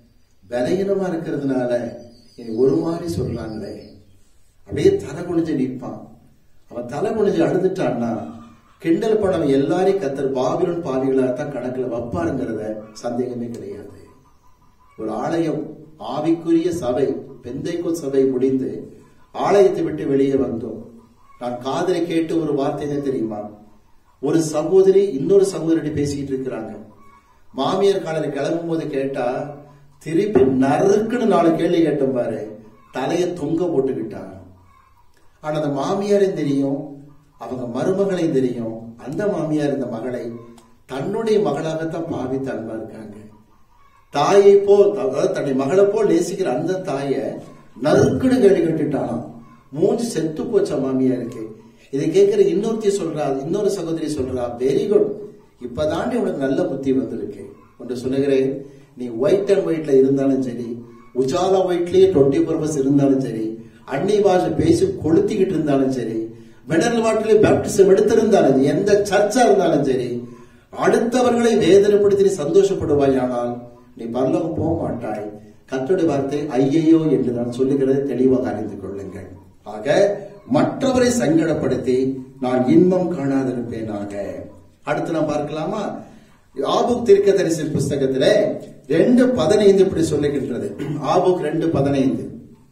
பலகீனமா இருக்கிறதுனால இனி ஒரு மாதிரி சொல்றாங்களே அப்படியே தலை குனிஞ்சு நிற்பான் அவன் தலை குனிஞ்சு அழுதுட்டான்னா கிண்டல் படம் எல்லாரையும் கத்தர் பாபிலோன் பாவிகளா தான் கணக்குல வைப்பாருங்கிறத சந்தேகமே கிடையாது ஒரு ஆலயம் ஆவிக்குரிய சபை பெந்தைக்குள் சபை முடிந்து ஆலயத்தை விட்டு வெளியே வந்தோம் நான் காதலை கேட்டு ஒரு வார்த்தை என்ன தெரியுமா ஒரு சகோதரி இன்னொரு சகோதரி பேசிக்கிட்டு இருக்கிறாங்க மாமியார் காலையில கிளம்பும் போது கேட்டா திருப்பி நறுக்குன்னு நாலு கேள்வி கேட்டோம் பாரு தலைய தொங்க போட்டுக்கிட்டாங்க ஆனா அந்த மாமியாரையும் தெரியும் அவங்க மருமகளையும் தெரியும் அந்த மாமியார் இந்த மகளை தன்னுடைய மகளாகத்தான் பாவித்து அன்பா இருக்காங்க தாயை போல் அதாவது தன்னுடைய மகளை போல் நேசிக்கிற அந்த தாய நறுக்குன்னு கேள்வி கேட்டுட்டானாம் மூஞ்சி செத்து போச்ச மாமியா இருக்கு இதை கேட்கிற இன்னொருத்தி சொல்றா இன்னொரு சகோதரி சொல்றா வெரி குட் இப்பதாண்டி உனக்கு நல்ல புத்தி வந்திருக்கு ஒன்று சொல்லுகிறேன் நீ ஒயிட் அண்ட் ஒயிட்ல இருந்தாலும் சரி உஜாலா ஒயிட்லயே டுவெண்ட்டி பர்பஸ் இருந்தாலும் சரி அன்னி பாஷை பேசி கொளுத்திக்கிட்டு இருந்தாலும் சரி மினரல் வாட்டர்ல பேப்டிசம் எடுத்திருந்தாலும் எந்த சர்ச்சா இருந்தாலும் சரி அடுத்தவர்களை வேதனைப்படுத்தி நீ சந்தோஷப்படுவாயானால் நீ பரலோகம் போக மாட்டாய் கர்த்தருடைய வார்த்தை ஐயையோ என்று நான் சொல்லுகிறதை தெளிவாக அறிந்து கொள்ளுங்கள் ஆக மற்றவரை சங்கடப்படுத்தி நான் இன்பம் காணாதிருப்பேனாக அடுத்து நாம் பார்க்கலாமா ஆபுக் தீர்க்கதரிசி புஸ்தகத்திலே ரெண்டு பதினைந்து இப்படி சொல்லுகின்றது ஆபுக் ரெண்டு பதினைந்து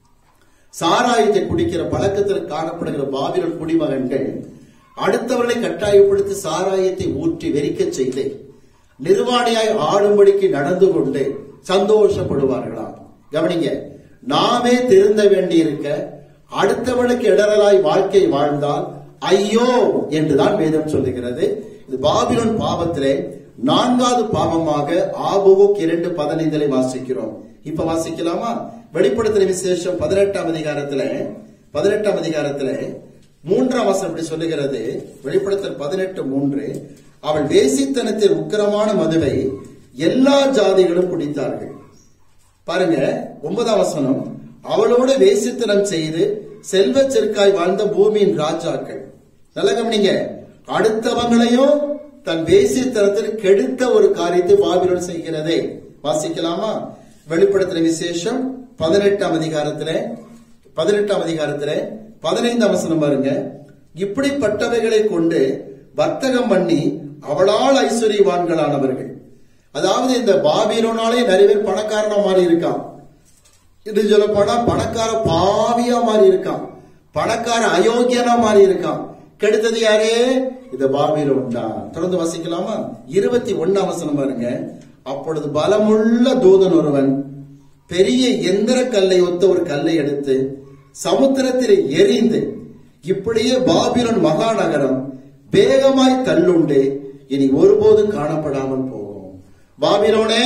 சாராயத்தை குடிக்கிற பழக்கத்தில் காணப்படுகிற பாபிலோன் குடிமகன்கள் அடுத்தவர்களை கட்டாயப்படுத்தி சாராயத்தை ஊற்றி வெறிக்கச் செய்து நிர்வாணியாய் ஆடும்படிக்கு நடந்து கொண்டு சந்தோஷப்படுவார்களாம் கவனிங்க நாமே திருந்த வேண்டியிருக்க அடுத்தவனுக்கு இடரலாய் வாழ்க்கை வாழ்ந்தால் ஐயோ என்றுதான் வேதம் சொல்லுகிறது இது பாபிலோன் பாவத்திலே நான்காவது பாவமாக ஆபுவுக் இரண்டு பதினைந்திலே வாசிக்கிறோம் இப்ப வாசிக்கலாமா வெளிப்படுத்தின விசேஷம் பதினெட்டாம் அதிகாரத்துல பதினெட்டாம் அதிகாரத்துல மூன்றாம் வசனம் இப்படி சொல்லுகிறது வெளிப்படுத்தல் பதினெட்டு மூன்று அவள் வேசித்தனத்தில் உக்கிரமான மதுவை எல்லா ஜாதிகளும் குடித்தார்கள் பாருங்க ஒன்பதாம் வசனம் அவளோடு வேசித்தனம் செய்து செல்வச் செருக்காய் வாழ்ந்த பூமியின் ராஜாக்கள் நல்ல கவனிங்க அடுத்தவங்களையும் தன் வேசித்தனத்தில் கெடுத்த ஒரு காரியத்தை பாபிலோன் செய்கிறதே வாசிக்கலாமா வெளிப்படுத்தின விசேஷம் பதினெட்டாம் அதிகாரத்துல பதினெட்டாம் அதிகாரத்துல பதினைந்தாம் வசனம் பாருங்க இப்படிப்பட்டவைகளை கொண்டு வர்த்தகம் பண்ணி அவளால் ஐஸ்வர்யவான்களானவர்கள் அதாவது இந்த பாபிலோனாலே நிறைய பேர் பணக்காரனா மாறி இருக்கான் இது சொல்ல போனா பணக்கார பாவியா மாறி இருக்கான் பணக்கார அயோக்கியனா மாறி இருக்கான் கெடுத்தது யாரு இந்த பாபிலோன் தான் தொடர்ந்து வாசிக்கலாமா இருபத்தி ஒன்னாம் வசனம் பாருங்க அப்பொழுது பலமுள்ள தூதன் ஒருவன் பெரிய எந்திர கல்லை ஒத்த ஒரு கல்லை எடுத்து சமுத்திரத்திலே எரிந்து இப்படியே பாபிலோன் மகாநகரம் வேகமாய் தள்ளுண்டு இனி ஒருபோதும் காணப்படாமல் போகும் பாபிலோனே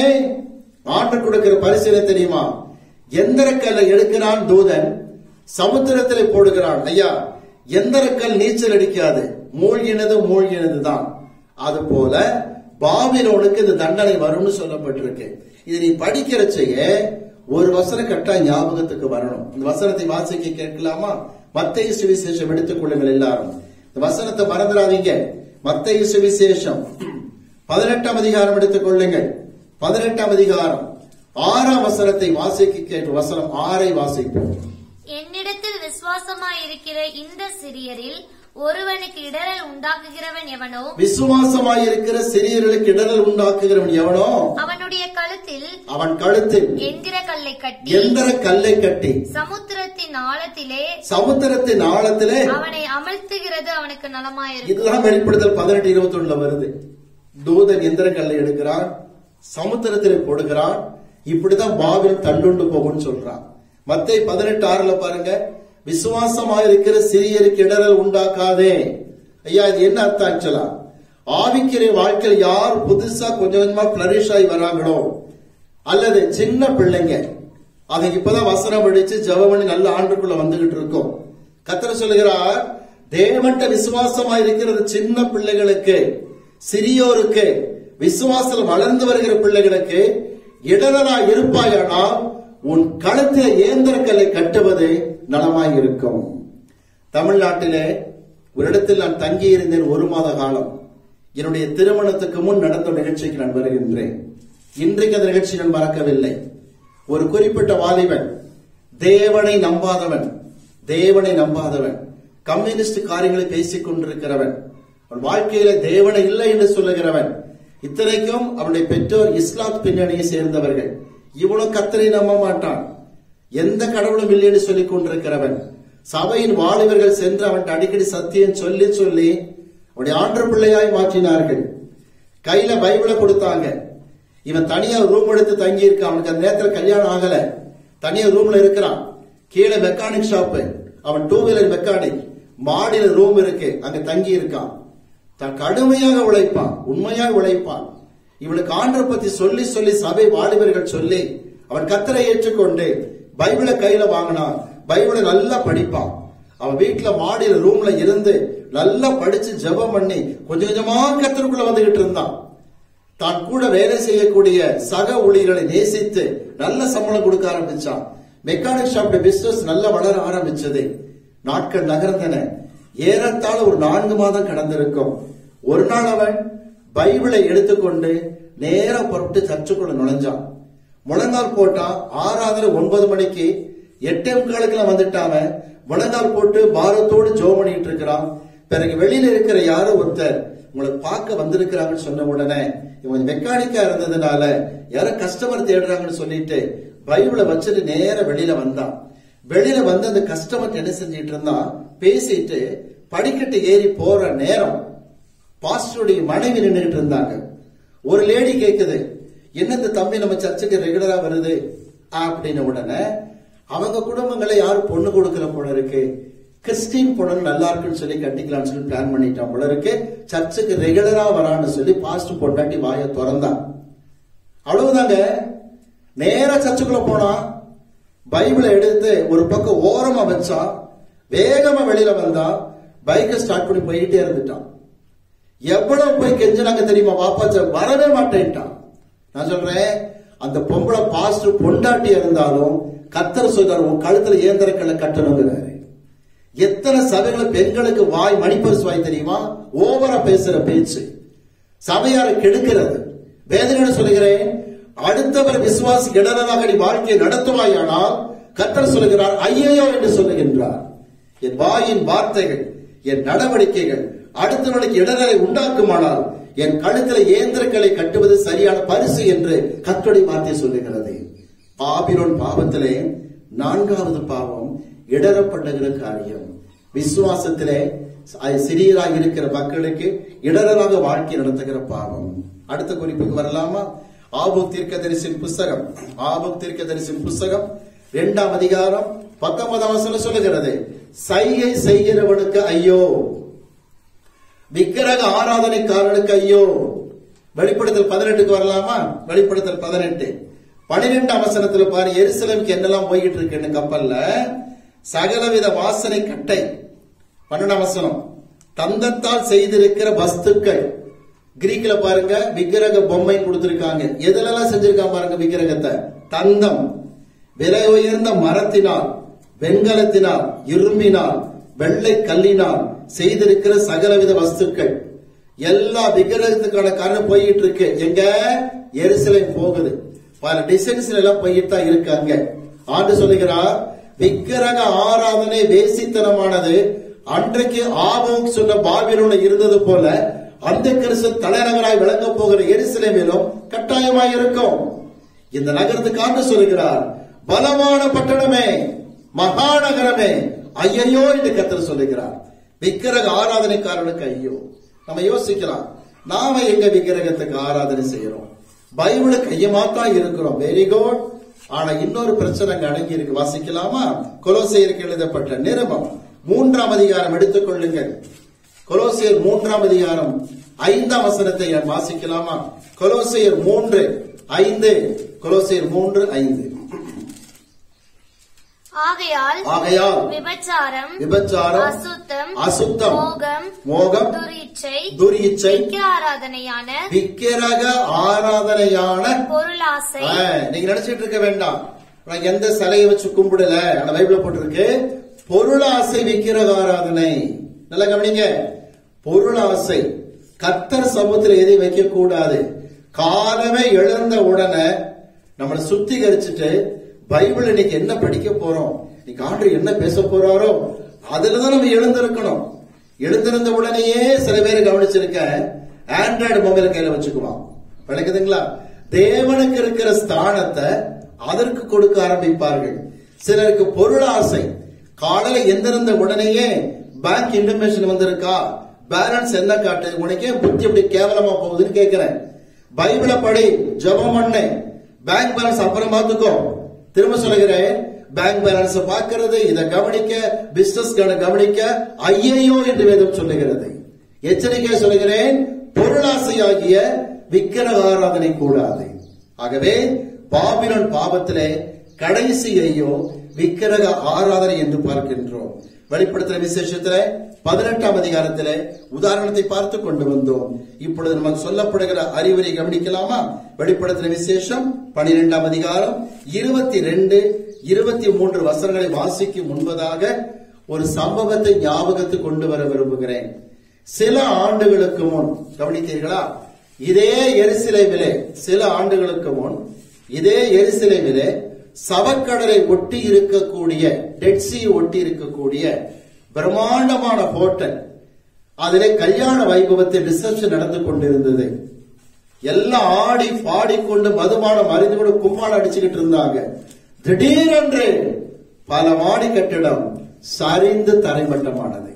ஆண்டு கொடுக்கிற பரிசீலனை தெரியுமா எந்திரக்கல்லை எடுக்கிறான் தூதன் சமுத்திரத்திலே போடுகிறான் ஐயா எந்திரக்கல் நீச்சல் அடிக்காது மூழ்கினது மூழ்கினது தான் அது போல பாபிலோனுக்கு இந்த தண்டனை வரும்னு சொல்லப்பட்டிருக்கு இது நீ படிக்கிறச்சைய ஒரு வசனம் கட்டா ஞாபகத்துக்கு வரணும் இந்த வசனத்தை வாசிக்க கேட்கலாமா மத்திய சுவிசேஷம் எடுத்துக் கொள்ளுங்கள் எல்லாரும் இந்த வசனத்தை மறந்துடாதீங்க மத்திய சுவிசேஷம் பதினெட்டாம் அதிகாரம் எடுத்துக் கொள்ளுங்கள் பதினெட்டாம் அதிகாரம் ஆறாம் வசனத்தை வாசிக்க கேட்டு வசனம் ஆறை வாசிப்போம் என்னிடத்தில் விசுவாசமாயிருக்கிற இந்த சிறியரில் ஒருவனுக்கு இடரல் உண்டாக்குகிறவன் எவனோ விசுவாசமாயிருக்கிற சிறியர்களுக்கு இடரல் உண்டாக்குகிறவன் எவனோ அவனுடைய கழுத்தில் அவன் கழுத்தில் எந்திர கல்லை கட்டி எந்திர கல்லை கட்டி சமுத்திரத்தின் ஆழத்திலே சமுத்திரத்தின் ஆழத்திலே அவனை அமழ்த்துகிறது அவனுக்கு நலமாயிருக்கும் இதுதான் வெளிப்படுத்தல் பதினெட்டு இருபத்தி ஒண்ணுல வருது தூதன் எந்திர கல்லை எடுக்கிறான் சமுத்திரத்திலே போடுகிறான் இப்படிதான் பாவில் தண்டுண்டு போகும்னு சொல்றான் மத்தை பதினெட்டு ஆறுல பாருங்க விசுவாசமாயிருக்கிற சிறியருக்கு இடரல் உண்டாக்காதே ஐயா இது என்ன அர்த்தம் ஆக்சுவலா ஆவிக்கிற வாழ்க்கையில் யார் புதுசா கொஞ்சம் கொஞ்சமா பிளரிஷ் ஆகி வராங்களோ அல்லது சின்ன பிள்ளைங்க அதுக்கு இப்பதான் வசனம் படிச்சு ஜெபம் பண்ணி நல்ல ஆண்டுக்குள்ள வந்துகிட்டு இருக்கோம் கத்தர சொல்லுகிறார் தேவன்ட்ட விசுவாசமா இருக்கிறது சின்ன பிள்ளைகளுக்கு சிறியோருக்கு விசுவாசம் வளர்ந்து வருகிற பிள்ளைகளுக்கு இடரலா இருப்பாயானால் உன் கழுத்தில ஏந்திரக்கல்லை கட்டுவது நலமாய் இருக்கும் தமிழ்நாட்டிலே ஒரு இடத்தில் நான் தங்கி இருந்தேன் ஒரு மாத காலம் என்னுடைய திருமணத்துக்கு முன் நடந்த ஒரு நிகழ்ச்சிக்கு நான் வருகின்றேன் இன்றைக்கு அந்த நிகழ்ச்சி நான் மறக்கவில்லை ஒரு குறிப்பிட்ட வாலிபன் தேவனை நம்பாதவன் தேவனை நம்பாதவன் கம்யூனிஸ்ட் காரியங்களை பேசிக் கொண்டிருக்கிறவன் அவன் வாழ்க்கையில தேவனை இல்லை என்று சொல்லுகிறவன் இத்தனைக்கும் அவனுடைய பெற்றோர் இஸ்லாத் பின்னணியை சேர்ந்தவர்கள் இவனும் கத்தரை நம்ப மாட்டான் எந்த கடவுளும் இல்லை என்று சொல்லிக் கொண்டிருக்கிறவன் சபையின் வாலிபர்கள் சென்று அவன் அடிக்கடி சத்தியம் சொல்லி சொல்லி அவனுடைய ஆண்டு பிள்ளையாய் மாற்றினார்கள் கையில பைபிளை கொடுத்தாங்க இவன் தனியா ரூம் எடுத்து தங்கி இருக்கான் அவனுக்கு அந்த நேரத்துல கல்யாணம் ஆகல தனியா ரூம்ல இருக்கிறான் கீழே மெக்கானிக் ஷாப் அவன் டூ வீலர் மெக்கானிக் மாடியில ரூம் இருக்கு அங்க தங்கி இருக்கான் தான் கடுமையாக உழைப்பான் உண்மையாக உழைப்பான் இவனுக்கு ஆண்டரை பத்தி சொல்லி சொல்லி சபை வாலிபர்கள் சொல்லி அவன் கத்தரை ஏற்றுக்கொண்டு பைபிளை கையில வாங்கினான் பைபிளை நல்லா படிப்பான் அவன் வீட்டுல மாடியில ரூம்ல இருந்து நல்லா படிச்சு ஜெபம் பண்ணி கொஞ்சம் கொஞ்சமா கத்தருக்குள்ள வந்துகிட்டு இருந்தான் தான் கூட வேலை செய்யக்கூடிய சக ஊழியர்களை நேசித்து நல்ல சம்பளம் கொடுக்க ஆரம்பிச்சான் மெக்கானிக் ஷாப் பிசினஸ் நல்லா வளர ஆரம்பிச்சது நாட்கள் நகர்ந்தன ஏறத்தாழ ஒரு நான்கு மாதம் கடந்திருக்கும் ஒரு நாள் அவன் பைபிளை எடுத்துக்கொண்டு நேரா புறப்பட்டு சர்ச்சுக்குள்ள நுழைஞ்சான் முழங்கால் போட்டா ஆறாவது ஒன்பது மணிக்கு எட்டே முக்காலுக்குலாம் வந்துட்டான் அவன். முழங்கால் போட்டு பாரத்தோடு ஜோம் பண்ணிட்டு இருக்கிறான் பிறகு வெளியில இருக்கிற யாரோ ஒருத்தர் உங்களை பார்க்க வந்திருக்கிறாங்கன்னு சொன்ன உடனே இவன் மெக்கானிக்கா இருந்ததுனால யாரோ கஸ்டமர் தேடுறாங்கன்னு சொல்லிட்டு பைபிளை வச்சுட்டு நேரா வெளியில வந்தான் வெளியில வந்து அந்த கஸ்டமர் என்ன செஞ்சிட்டு இருந்தான் பேசிட்டு படிக்கட்டு ஏறி போற நேரம் பாஸ்டருடைய மனைவி நின்றுட்டு இருந்தாங்க ஒரு லேடி கேக்குது என்ன இந்த தம்பி நம்ம சர்ச்சுக்கு ரெகுலரா வருது அப்படின்னு உடனே அவங்க குடும்பங்களை யாரும் பொண்ணு கொடுக்கல போல இருக்கு கிறிஸ்டின் பொண்ணு நல்லா இருக்குன்னு சொல்லி கட்டிக்கலாம்னு சொல்லி பிளான் பண்ணிட்டான் போல இருக்கு சர்ச்சுக்கு ரெகுலரா வரான்னு சொல்லி பாஸ்டர் பொண்டாட்டி வாயை திறந்தான் அவ்வளவுதாங்க நேரா சர்ச்சுக்குள்ள போனான் பைபிளை எடுத்து ஒரு பக்கம் ஓரமா வச்சான் வேகமா வெளியில வந்தான் பைக்கை ஸ்டார்ட் பண்ணி போயிட்டே இருந்துட்டான் எவ்வளவு போய் கெஞ்சினாங்க தெரியுமா வாப்பாச்ச வரவே மாட்டேன்ட்டான் நான் சொல்றேன் அந்த பொம்பளை பாஸ்டர் பொண்டாட்டி இருந்தாலும் கத்தர் சொல்றாரு உன் கழுத்துல இயந்திரக்கல்ல கட்டணுங்கிறாரு எத்தனை சபைகளை பெண்களுக்கு வாய் மணிப்பரிசு வாய் தெரியுமா ஓவரா பேசுற பேச்சு சபையாரை கெடுக்கிறது வேதனை சொல்லுகிறேன் அடுத்தவர் விசுவாசி இடராக நீ வாழ்க்கையை நடத்துவாயானால் கத்தர் சொல்லுகிறார் ஐயையோ என்று சொல்லுகின்றார் என் வாயின் வார்த்தைகள் என் நடவடிக்கைகள் அடுத்தவனுக்கு இடரலை உண்டாக்குமானால் என் கழுத்துல இயந்திரங்களை கட்டுவது சரியான பரிசு என்று கத்துடைய வார்த்தை சொல்லுகிறது பாபிலோன் பாவத்திலே நான்காவது பாவம் இடரப்படுகிற காரியம் விசுவாசத்திலே சி- சிறியராக இருக்கிற மக்களுக்கு இடரலாக வாழ்க்கை நடத்துகிற பாவம் அடுத்த குறிப்புக்கு வரலாமா ஆபு தீர்க்கதரிசின் புஸ்தகம் ஆபு தீர்க்கதரிசின் புஸ்தகம் இரண்டாம் அதிகாரம் பத்தொன்பதாம் வசனம் சொல்லுகிறது சைகை செய்கிறவனுக்கு ஐயோ விக்கிரக ஆராதனைக்காரனுக்கு ஐயோ வெளிப்படுத்தல் பதினெட்டுக்கு வரலாமா வெளிப்படுத்தல் பதினெட்டு பனிரெண்டாம் வசனத்துல பாரு எருசலேமுக்கு என்னெல்லாம் போய்கிட்டு இருக்குன்னு கப்பல்ல சகலவித வாசனை கட்டை பன்னெண்டாம் வசனம் தந்தத்தால் செய்திருக்கிற வஸ்துக்கள் கிரீக்ல பாருங்க விக்கிரக பொம்மை கொடுத்திருக்காங்க எதுலெல்லாம் செஞ்சிருக்காங்க பாருங்க விக்கிரகத்தை தந்தம் விலை உயர்ந்த மரத்தினால் வெண்கலத்தினால் இரும்பினால் வெள்ளை கல்லினால் செய்திருக்கிற சகலவித வஸ்துக்கள் எல்லா விக்கிரகத்துக்கான காரணம் போயிட்டு இருக்கு எங்க எருசலேம் போகுது பல டிசைன்ஸ்ல எல்லாம் போயிட்டு தான் இருக்கு அங்க ஆண்டு சொல்லுகிறார் விக்கிரக ஆராதனை வேசித்தனமானது அன்றைக்கு ஆபம் சொன்ன பாபிலோன இருந்தது போல அந்த கிறிஸ்து தலைநகராய் விளங்க போகிற எருசலேமிலும் கட்டாயமாய் இருக்கும் இந்த நகரத்துக்கு ஆண்டு சொல்லுகிறார் பலமான பட்டணமே மகாநகரமே ஐயையோ என்று கத்தர் சொல்லுகிறார் விக்கிரக ஆராதனைக்காரனுக்கு ஐயோ நம்ம யோசிக்கலாம் நாம எங்க விக்கிரகத்துக்கு ஆராதனை செய்யறோம் பைபிளு கையமாத்தான் இருக்கிறோம் வெரி குட் ஆனா இன்னொரு பிரச்சனை அங்க அடங்கி இருக்கு வாசிக்கலாமா கொலோசையருக்கு எழுதப்பட்ட நிருபம் மூன்றாம் அதிகாரம் எடுத்துக்கொள்ளுங்கள் கொலோசியர் மூன்றாம் அதிகாரம் ஐந்தாம் வசனத்தை நான் வாசிக்கலாமா கொலோசியர் மூன்று ஐந்து கொலோசியர் மூன்று ஐந்து ஆகையால் ஆகையால் விபச்சாரம் விபச்சாரம் அசுத்தம் அசுத்தம் மோகம் மோகம் துரிச்சை துரியச்சை விக்கிர ஆராதனையான விக்கிரக ஆராதனையான பொருளாசை ஆ, நீங்க நினைச்சிட்டு இருக்க வேண்டாம் நான் எந்த சிலையை வச்சு கும்பிடல ஆனா பைபிள்ல போட்டிருக்கு பொருளாசை விக்கிரக ஆராதனை நல்லா கவனிங்க பொருளாசை கத்தர் சமூகத்தில் எதையும் வைக்க கூடாது காலமே எழுந்த உடனே நம்மளை சுத்திகரிச்சுட்டு பைபிள் இன்னைக்கு என்ன படிக்க போறோம் இன்னைக்கு ஆண்டு என்ன பேச போறாரோ அதுலதான் நம்ம எழுந்திருக்கணும் எழுந்திருந்த உடனேயே சில பேர் கவனிச்சிருக்க ஆண்ட்ராய்டு மொபைல் கையில வச்சுக்குவான் விளக்குதுங்களா தேவனுக்கு இருக்கிற ஸ்தானத்தை அதற்கு கொடுக்க ஆரம்பிப்பார்கள் சிலருக்கு பொருள் ஆசை காலையில எந்திருந்த உடனேயே பேங்க் இன்ஃபர்மேஷன் வந்திருக்கா பேலன்ஸ் என்ன காட்டு உனக்கே புத்தி எப்படி கேவலமா போகுதுன்னு கேக்குறேன் பைபிளை படி ஜெபம் பண்ணு பேங்க் பேலன்ஸ் அப்புறம் பார்த்துக்கோ திரும்ப சொல்லுகிறேன் பேங்க் பேலன்ஸ் பார்க்கிறது இதை கவனிக்க பிசினஸ் கவனிக்க ஐயையோ என்று வேதம் சொல்லுகிறது எச்சரிக்கை சொல்லுகிறேன் பொருளாசையாகிய விக்கிரக ஆராதனை கூடாது ஆகவே பாபிலோன் பாவத்திலே கடைசி ஐயோ விக்கிரக ஆராதனை என்று பார்க்கின்றோம் வெளிப்படுத்துற விசேஷத்துல பதினெட்டாம் அதிகாரத்திலே உதாரணத்தை பார்த்து கொண்டு வந்தோம் இப்பொழுது நமக்கு சொல்லப்படுகிற அறிவுரை கவனிக்கலாமா வெளிப்படுத்துற விசேஷம் பனிரெண்டாம் அதிகாரம் இருபத்தி ரெண்டு இருபத்தி மூன்று வசனங்களை வாசிக்கும் முன்பதாக ஒரு சம்பவத்தை ஞாபகத்துக்கு கொண்டு வர விரும்புகிறேன் சில ஆண்டுகளுக்கு முன் கவனித்தீர்களா இதே எரிசிலைவிலே சில ஆண்டுகளுக்கு முன் இதே எரிசிலைவிலே சவக்கடலை ஒட்டி இருக்கக்கூடிய டெட்சி ஒட்டி இருக்கக்கூடிய பிரம்மாண்டமான ஹோட்டல் அதிலே கல்யாண வைபவத்தை ரிசப்ஷன் நடந்து கொண்டிருந்தது எல்லாம் ஆடி பாடிக்கொண்டு மதுபானம் அறிந்து கொண்டு கும்மாளம் அடிச்சுக்கிட்டு இருந்தாங்க திடீரென்று பல மாடி கட்டிடம் சரிந்து தரைமட்டமானது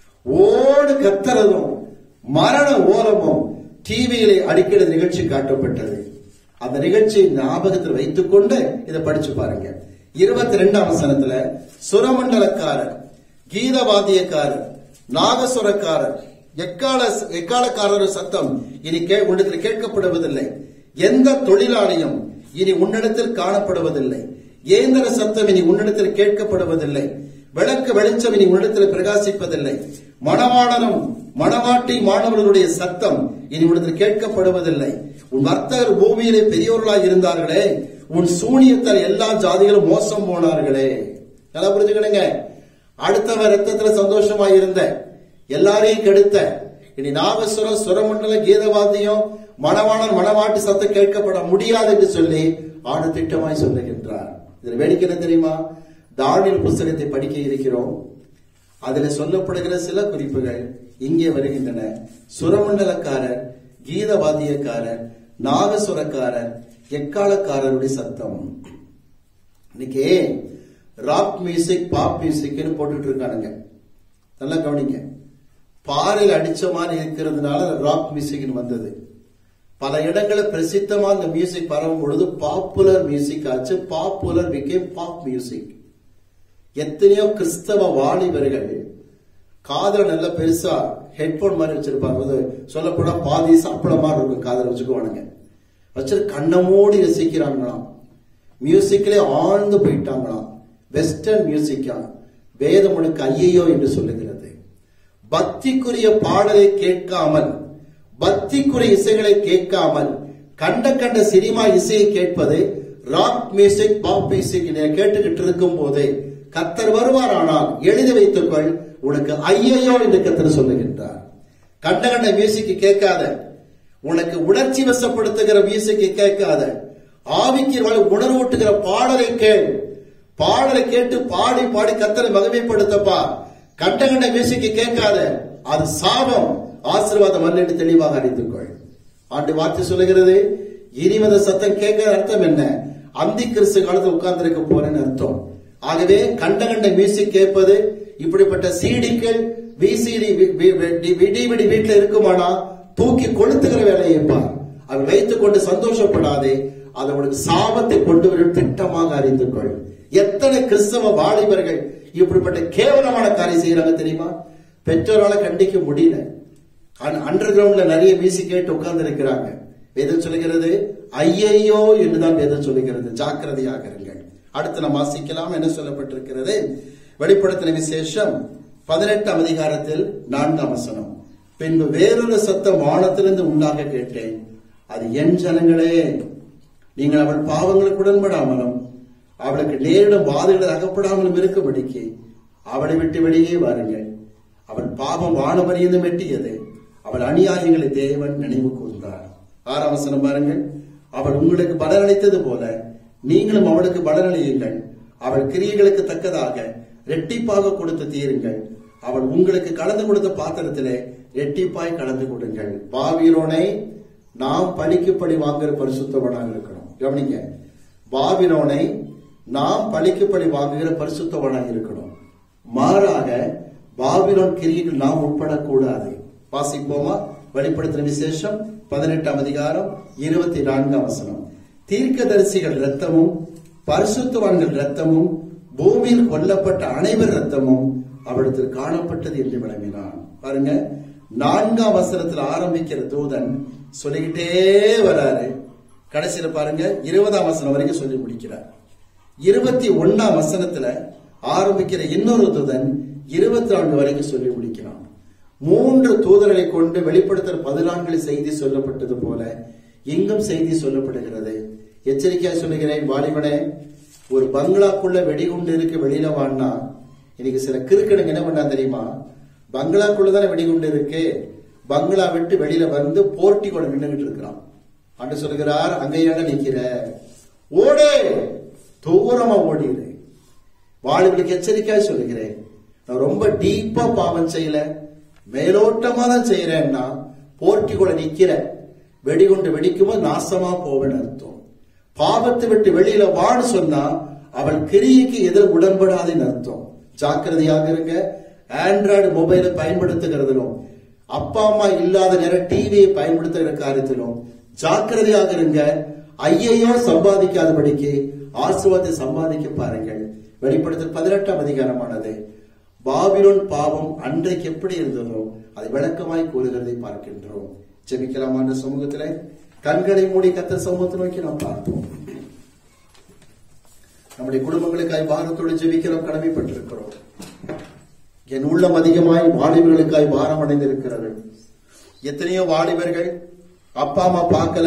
ஓடு கத்துறதும் மரண ஓலமும் டிவியிலே அடிக்கடி நிகழ்ச்சி காட்டப்பட்டது அந்த நிகழ்ச்சியை ஞாபகத்தில் வைத்துக் கொண்டு இதை படிச்சு பாருங்க இருபத்தி ரெண்டாம் வசனத்துல சுரமண்டலக்காரர் கீதவாத்தியக்காரர் நாகசுரக்காரர் எக்கால எக்காலக்காரர் சத்தம் இனி கே உன்னிடத்தில் கேட்கப்படுவதில்லை எந்த தொழிலாளியும் இனி உன்னிடத்தில் காணப்படுவதில்லை ஏந்திர சத்தம் இனி உன்னிடத்தில் கேட்கப்படுவதில்லை விளக்கு வெளிச்சம் இனி உன்னிடத்தில் பிரகாசிப்பதில்லை மணவாளனும் மணவாட்டி மாணவர்களுடைய சத்தம் இனி உன்னிடத்தில் கேட்கப்படுவதில்லை உன் வர்த்தகர் பூமியிலே பெரியோர்களாய் இருந்தார்களே உன் சூனியத்தால் எல்லா ஜாதிகளும் மோசம் போனார்களே நல்லா புரிஞ்சுக்கிடுங்க அடுத்தவன் ரத்தத்துல சந்தோஷமா இருந்த எல்லாரையும் கெடுத்த இனி நாகசுரம் சுரமண்டல கீதவாத்தியம் மணவாளன் மணவாட்டி சத்தம் கேட்கப்பட முடியாது என்று சொல்லி ஆண்டு திட்டமாய் சொல்லுகின்றார் இதுல வேடிக்கை என்ன தெரியுமா தானியல் புஸ்தகத்தை படிக்க இருக்கிறோம் அதுல சொல்லப்படுகிற சில குறிப்புகள் இங்கே வருகின்றன சுரமண்டலக்காரர் கீதவாத்தியக்காரர் நாகசுரக்காரர் எக்காலக்காரருடைய சத்தம் இன்னைக்கு ராக் மியூசிக் பாப் மியூசிக்னு போட்டுட்டு இருக்கானுங்க நல்லா கவனிங்க பாறையில் அடிச்ச மாதிரி இருக்கிறதுனால ராக் மியூசிக்னு வந்தது பல இடங்களில் பிரசித்தமா இந்த மியூசிக் பரவும் பொழுது பாப்புலர் மியூசிக் ஆச்சு பாப்புலர் விகேம் பாப் மியூசிக் எத்தனையோ கிறிஸ்தவ வாலிபர்கள் காதல நல்ல பெருசா ஹெட்போன் மாதிரி வச்சிருப்பாங்க அது சொல்லப்போனா பாதி சாப்பிட மாதிரி இருக்கும் காதல வச்சுக்குவானுங்க வச்சிரு கண்ணை மூடி ரசிக்கிறாங்களாம் மியூசிக்லே ஆழ்ந்து போயிட்டாங்களாம் வெஸ்டர்ன் மியூசிக்கா வேதம் உனக்கு ஐயையோ என்று சொல்லுகிறது பக்திக்குரிய பாடலை கேட்காமல் பக்திக்குரிய இசைகளை கேட்காமல் கண்ட கண்ட சினிமா இசையை கேட்பது ராக் மியூசிக் பாப் மியூசிக் கேட்டுக்கிட்டு இருக்கும் போதே கத்தர் வருவார் ஆனால் எழுதி வைத்துக்கொள் உனக்கு ஐயையோ என்று கத்தர் சொல்லுகின்றார் கண்ட கண்ட மியூசிக் கேட்காத உனக்கு உணர்ச்சி வசப்படுத்துகிற மியூசிக் கேட்காத ஆவிக்கு உணர்வூட்டுகிற பாடலை கேள் பாடலை கேட்டு பாடி பாடி கத்தரை மகிமைப்படுத்தப்பா கண்ட கண்ட மியூசிக் கேட்காத அது சாபம் ஆசீர்வாதம் அல்ல என்று தெளிவாக அறிந்துக்கொள் ஆண்டு வார்த்தை சொல்லுகிறது இனிமத சத்தம் கேட்க அர்த்தம் என்ன அந்தி கிறிஸ்து காலத்தில் உட்கார்ந்து இருக்க போறேன்னு அர்த்தம் ஆகவே கண்ட கண்ட மியூசிக் கேட்பது இப்படிப்பட்ட சீடிக்கள் விசிடி விடிவிடி வீட்டுல இருக்குமானா தூக்கி கொளுத்துகிற வேலையை பார் அவன் வைத்துக் கொண்டு சந்தோஷப்படாதே அது அவனுக்கு சாபத்தை கொண்டு வரும் திட்டமாக அறிந்து கொள் எத்தனை கிறிஸ்தவ வாலிபர்கள் இப்படிப்பட்ட கேவலமான காரியம் செய்யறாங்க தெரியுமா பெற்றோரால கண்டிக்க முடியல அண்டர் கிரவுண்ட்ல நிறைய மியூசிக் கேட்டு உட்கார்ந்து இருக்கிறாங்க வேதம் சொல்லுகிறது ஐயையோ என்றுதான் வேதம் சொல்லுகிறது ஜாக்கிரதையாக இருங்கள் அடுத்து நாம் வாசிக்கலாம் என்ன சொல்லப்பட்டிருக்கிறது வெளிப்படுத்தின விசேஷம் பதினெட்டாம் அதிகாரத்தில் நான்காம் வசனம் பின்பு வேறொரு சத்தம் வானத்திலிருந்து உண்டாக கேட்டேன் அது என் ஜனங்களே நீங்கள் அவள் பாவங்களுக்கு உடன்படாமலும் அவளுக்கு நேரிடும் பாதைகள் அகப்படாமலும் இருக்கும்படிக்கு அவளை விட்டு வெளியே வாருங்கள் அவள் பாவம் வானவரியந்தும் வெட்டியது அவள் அநியாயங்களை தேவன் நினைவு கூர்ந்தார் ஆறாம் வசனம் பாருங்கள் அவள் உங்களுக்கு பலனளித்தது போல நீங்களும் அவளுக்கு பலனளியுங்கள் அவள் கிரியைகளுக்கு தக்கதாக ரெட்டிப்பாக கொடுத்து தீருங்கள் அவள் உங்களுக்கு கலந்து கொடுத்த பாத்திரத்திலே ரெட்டிப்பாய் கலந்து கொடுங்கள் பாவிரோனை நாம் பழிக்கு பழி வாங்குற பரிசுத்தவனாக இருக்கணும் கவனிங்க பாபிலோனை நாம் பழிக்கு பழி வாங்குகிற பரிசுத்தவனாக இருக்கணும் மாறாக பாபிலோன் கிரியைகள் நாம் உட்படக்கூடாது வாசிப்போமா வெளிப்படுத்தின விசேஷம் பதினெட்டாம் அதிகாரம் இருபத்தி நான்காம் வசனம் தீர்க்கதரிசிகள் ரத்தமும் பரிசுத்தவான்கள் ரத்தமும் பூமியில் கொல்லப்பட்ட அனைவர் ரத்தமும் அவரிடத்தில் காணப்பட்டது என்று விளம்பினான் பாருங்க நான்காம் வசனத்தில் ஆரம்பிக்கிற தூதன் சொல்லிக்கிட்டே வராரு கடைசியில பாருங்க இருபதாம் வசனம் வரைக்கும் சொல்லி முடிக்கிறார் இருபத்தி ஒன்னாம் வசனத்துல ஆரம்பிக்கிற இன்னொரு தூதன் இருபத்தி நான்கு வரைக்கும் சொல்லி முடிக்கிறான் மூன்று தூதர்களை கொண்டு வெளிப்படுத்துற பதினான்கில் செய்தி சொல்லப்பட்டது போல இங்கும் செய்தி சொல்லப்படுகிறது எச்சரிக்கையா சொல்லுகிறேன் வாலிபனே ஒரு பங்களாக்குள்ள வெடிகுண்டு இருக்கு வெளியில வான்னா இன்னைக்கு சில கிறுக்கணுங்க என்ன பண்ணா தெரியுமா பங்களாக்குள்ள தானே வெடிகுண்டு இருக்கு பங்களா விட்டு வெளியில வந்து போர்ட்டி கூட நின்றுகிட்டு இருக்கிறான் அன்று சொல்கிறார் அங்கேயான நிக்கிற ஓடு தூரமா ஓடிடு வாழ்வுக்கு எச்சரிக்கையா சொல்லுகிறேன் நான் ரொம்ப டீப்பா பாவம் செய்யல மேலோட்டமா தான் செய்யறேன்னா போர்ட்டி கூட நிக்கிற வெடிகுண்டு வெடிக்கும்போது நாசமா போவேன்னு அர்த்தம் பாவத்தை விட்டு வெளியில வான்னு சொன்னா அவள் கிரியைக்கு எதிர் உடன்படாதுன்னு அர்த்தம் ஜாக்கிரதையாக இருங்க ஆண்ட்ராய்டு மொபைலை பயன்படுத்துகிறதிலும் அப்பா அம்மா இல்லாத நேரம் டிவியை பயன்படுத்துகிற காரியத்திலும் ஜாக்கிரதையாக இருங்க ஐயையோ சம்பாதிக்காதபடிக்கு ஆசுவாத்தை சம்பாதிக்க பாருங்கள் வெளிப்படுத்தல் பதினெட்டாம் அதிகாரமானது பாபிலோன் பாவம் அன்றைக்கு எப்படி இருந்ததோ அதை விளக்கமாய் கூறுகிறதை பார்க்கின்றோம் ஜெபிக்கலாமா என்ற சமூகத்திலே கண்களை மூடி கத்த சமூகத்தை நோக்கி நாம் பார்ப்போம் நம்முடைய குடும்பங்களுக்காய் பாரத்தோடு ஜெபிக்கிறோம் கடமைப்பட்டிருக்கிறோம் என் உள்ளம் அதிகமாய் வாலிபர்களுக்காய் பாரம் அடைந்திருக்கிறது எத்தனையோ வாலிபர்கள் அப்பா அம்மா பார்க்கல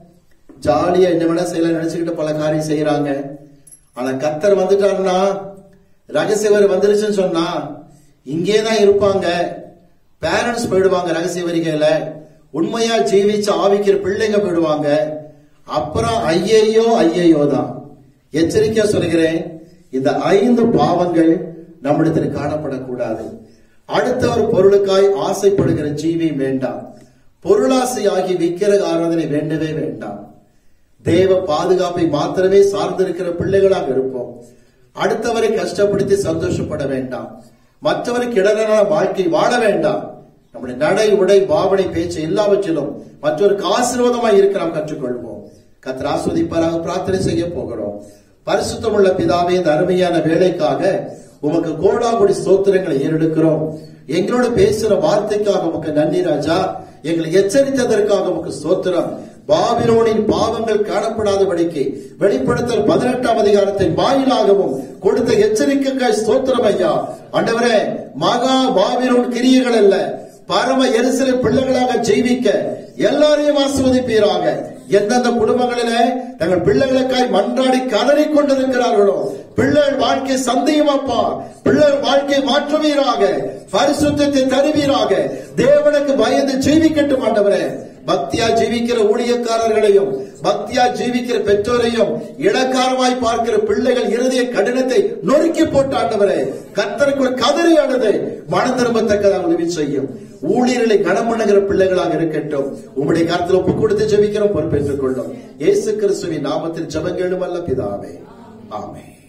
ஜாலியா என்ன வேணா செய்யலாம் நினைச்சுக்கிட்டு பல காரியம் செய்யறாங்க ஆனா கத்தர் வந்துட்டாருன்னா ரகசியவர் வந்துருச்சுன்னு சொன்னா இங்கே தான் இருப்பாங்க பேரண்ட்ஸ் போயிடுவாங்க ரகசிய வரிகையில உண்மையா ஜீவிச்சு ஆவிக்கிற பிள்ளைங்க போயிடுவாங்க அப்புறம் ஐயையோ ஐயையோ தான் எச்சரிக்கையா சொல்கிறேன் இந்த ஐந்து பாவங்கள் நம்மிடத்தில் காணப்படக்கூடாது அடுத்தவர் பொருளுக்காய் ஆசைப்படுகிற ஜீவி வேண்டாம் பொருளாசையாகி விக்கிர ஆராதனை வேண்டவே வேண்டாம் தேவ பாதுகாப்பை மாத்திரமே சார்ந்திருக்கிற பிள்ளைகளாக இருப்போம் அடுத்தவரை கஷ்டப்படுத்தி சந்தோஷப்பட வேண்டாம் மற்றவருக்கு இடரான வாழ்க்கை வாழ வேண்டாம் நம்முடைய நடை உடை பாவனை பேச்சு எல்லாவற்றிலும் மற்றொருக்கு ஆசீர்வாதமாய் இருக்க நாம் கற்றுக்கொள்வோம் கத்தர் ஆஸ்வதிப்பாராக பிரார்த்தனை செய்ய போகிறோம் பரிசுத்தமுள்ள பிதாவே இந்த அருமையான வேலைக்காக உமக்கு கோடாகுடி ஸ்தோத்திரங்களை ஏறெடுக்கிறோம் எங்களோட பேசுற வார்த்தைக்காக உமக்கு நன்றி ராஜா எங்களை எச்சரித்ததற்காக உமக்கு ஸ்தோத்திரம் பாபிலோனின் பாவங்கள் காணப்படாதபடிக்கு வெளிப்படுத்தல் பதினெட்டாம் அதிகாரத்தின் வாயிலாகவும் கொடுத்த எச்சரிக்கைக்காய் ஸ்தோத்திரம் ஐயா ஆண்டவரே மகா பாபிலோன் கிரியைகள் அல்ல பரம எரிசலை பிள்ளைகளாக ஜெயிவிக்க எல்லாரையும் ஆசிர்வதிப்பீராக எந்தெந்த குடும்பங்களிலே தங்கள் பிள்ளைகளுக்காய் மன்றாடி கதறி கொண்டிருக்கிறார்களோ பிள்ளைகள் வாழ்க்கை சந்தேகமாப்பா பிள்ளைகள் வாழ்க்கை மாற்றுவீராக பரிசுத்தத்தை தருவீராக தேவனுக்கு பயந்து ஜீவிக்கட்டும் ஆண்டவரே பக்தியா ஜீவிக்கிற ஊழியக்காரர்களையும் பக்தியா ஜீவிக்கிற பெற்றோரையும் இளக்காரமாய் பார்க்கிற பிள்ளைகள் இறுதிய கடினத்தை நொறுக்கி போட்டு ஆண்டவரே கத்தருக்கு ஒரு கதறி ஆனது மனம் திரும்பத்தக்கதாக உதவி செய்யும் ஊழியர்களை கனம் பண்ணுகிற பிள்ளைகளாக இருக்கட்டும் உங்களுடைய கருத்தில் ஒப்பு கொடுத்து ஜெபிக்கிறோம் பொறுப்பேற்றுக் கொள்ளும் இயேசு கிறிஸ்துவின் நாமத்தில் ஜெபங்களும் அல்ல பிதாவே ஆமென்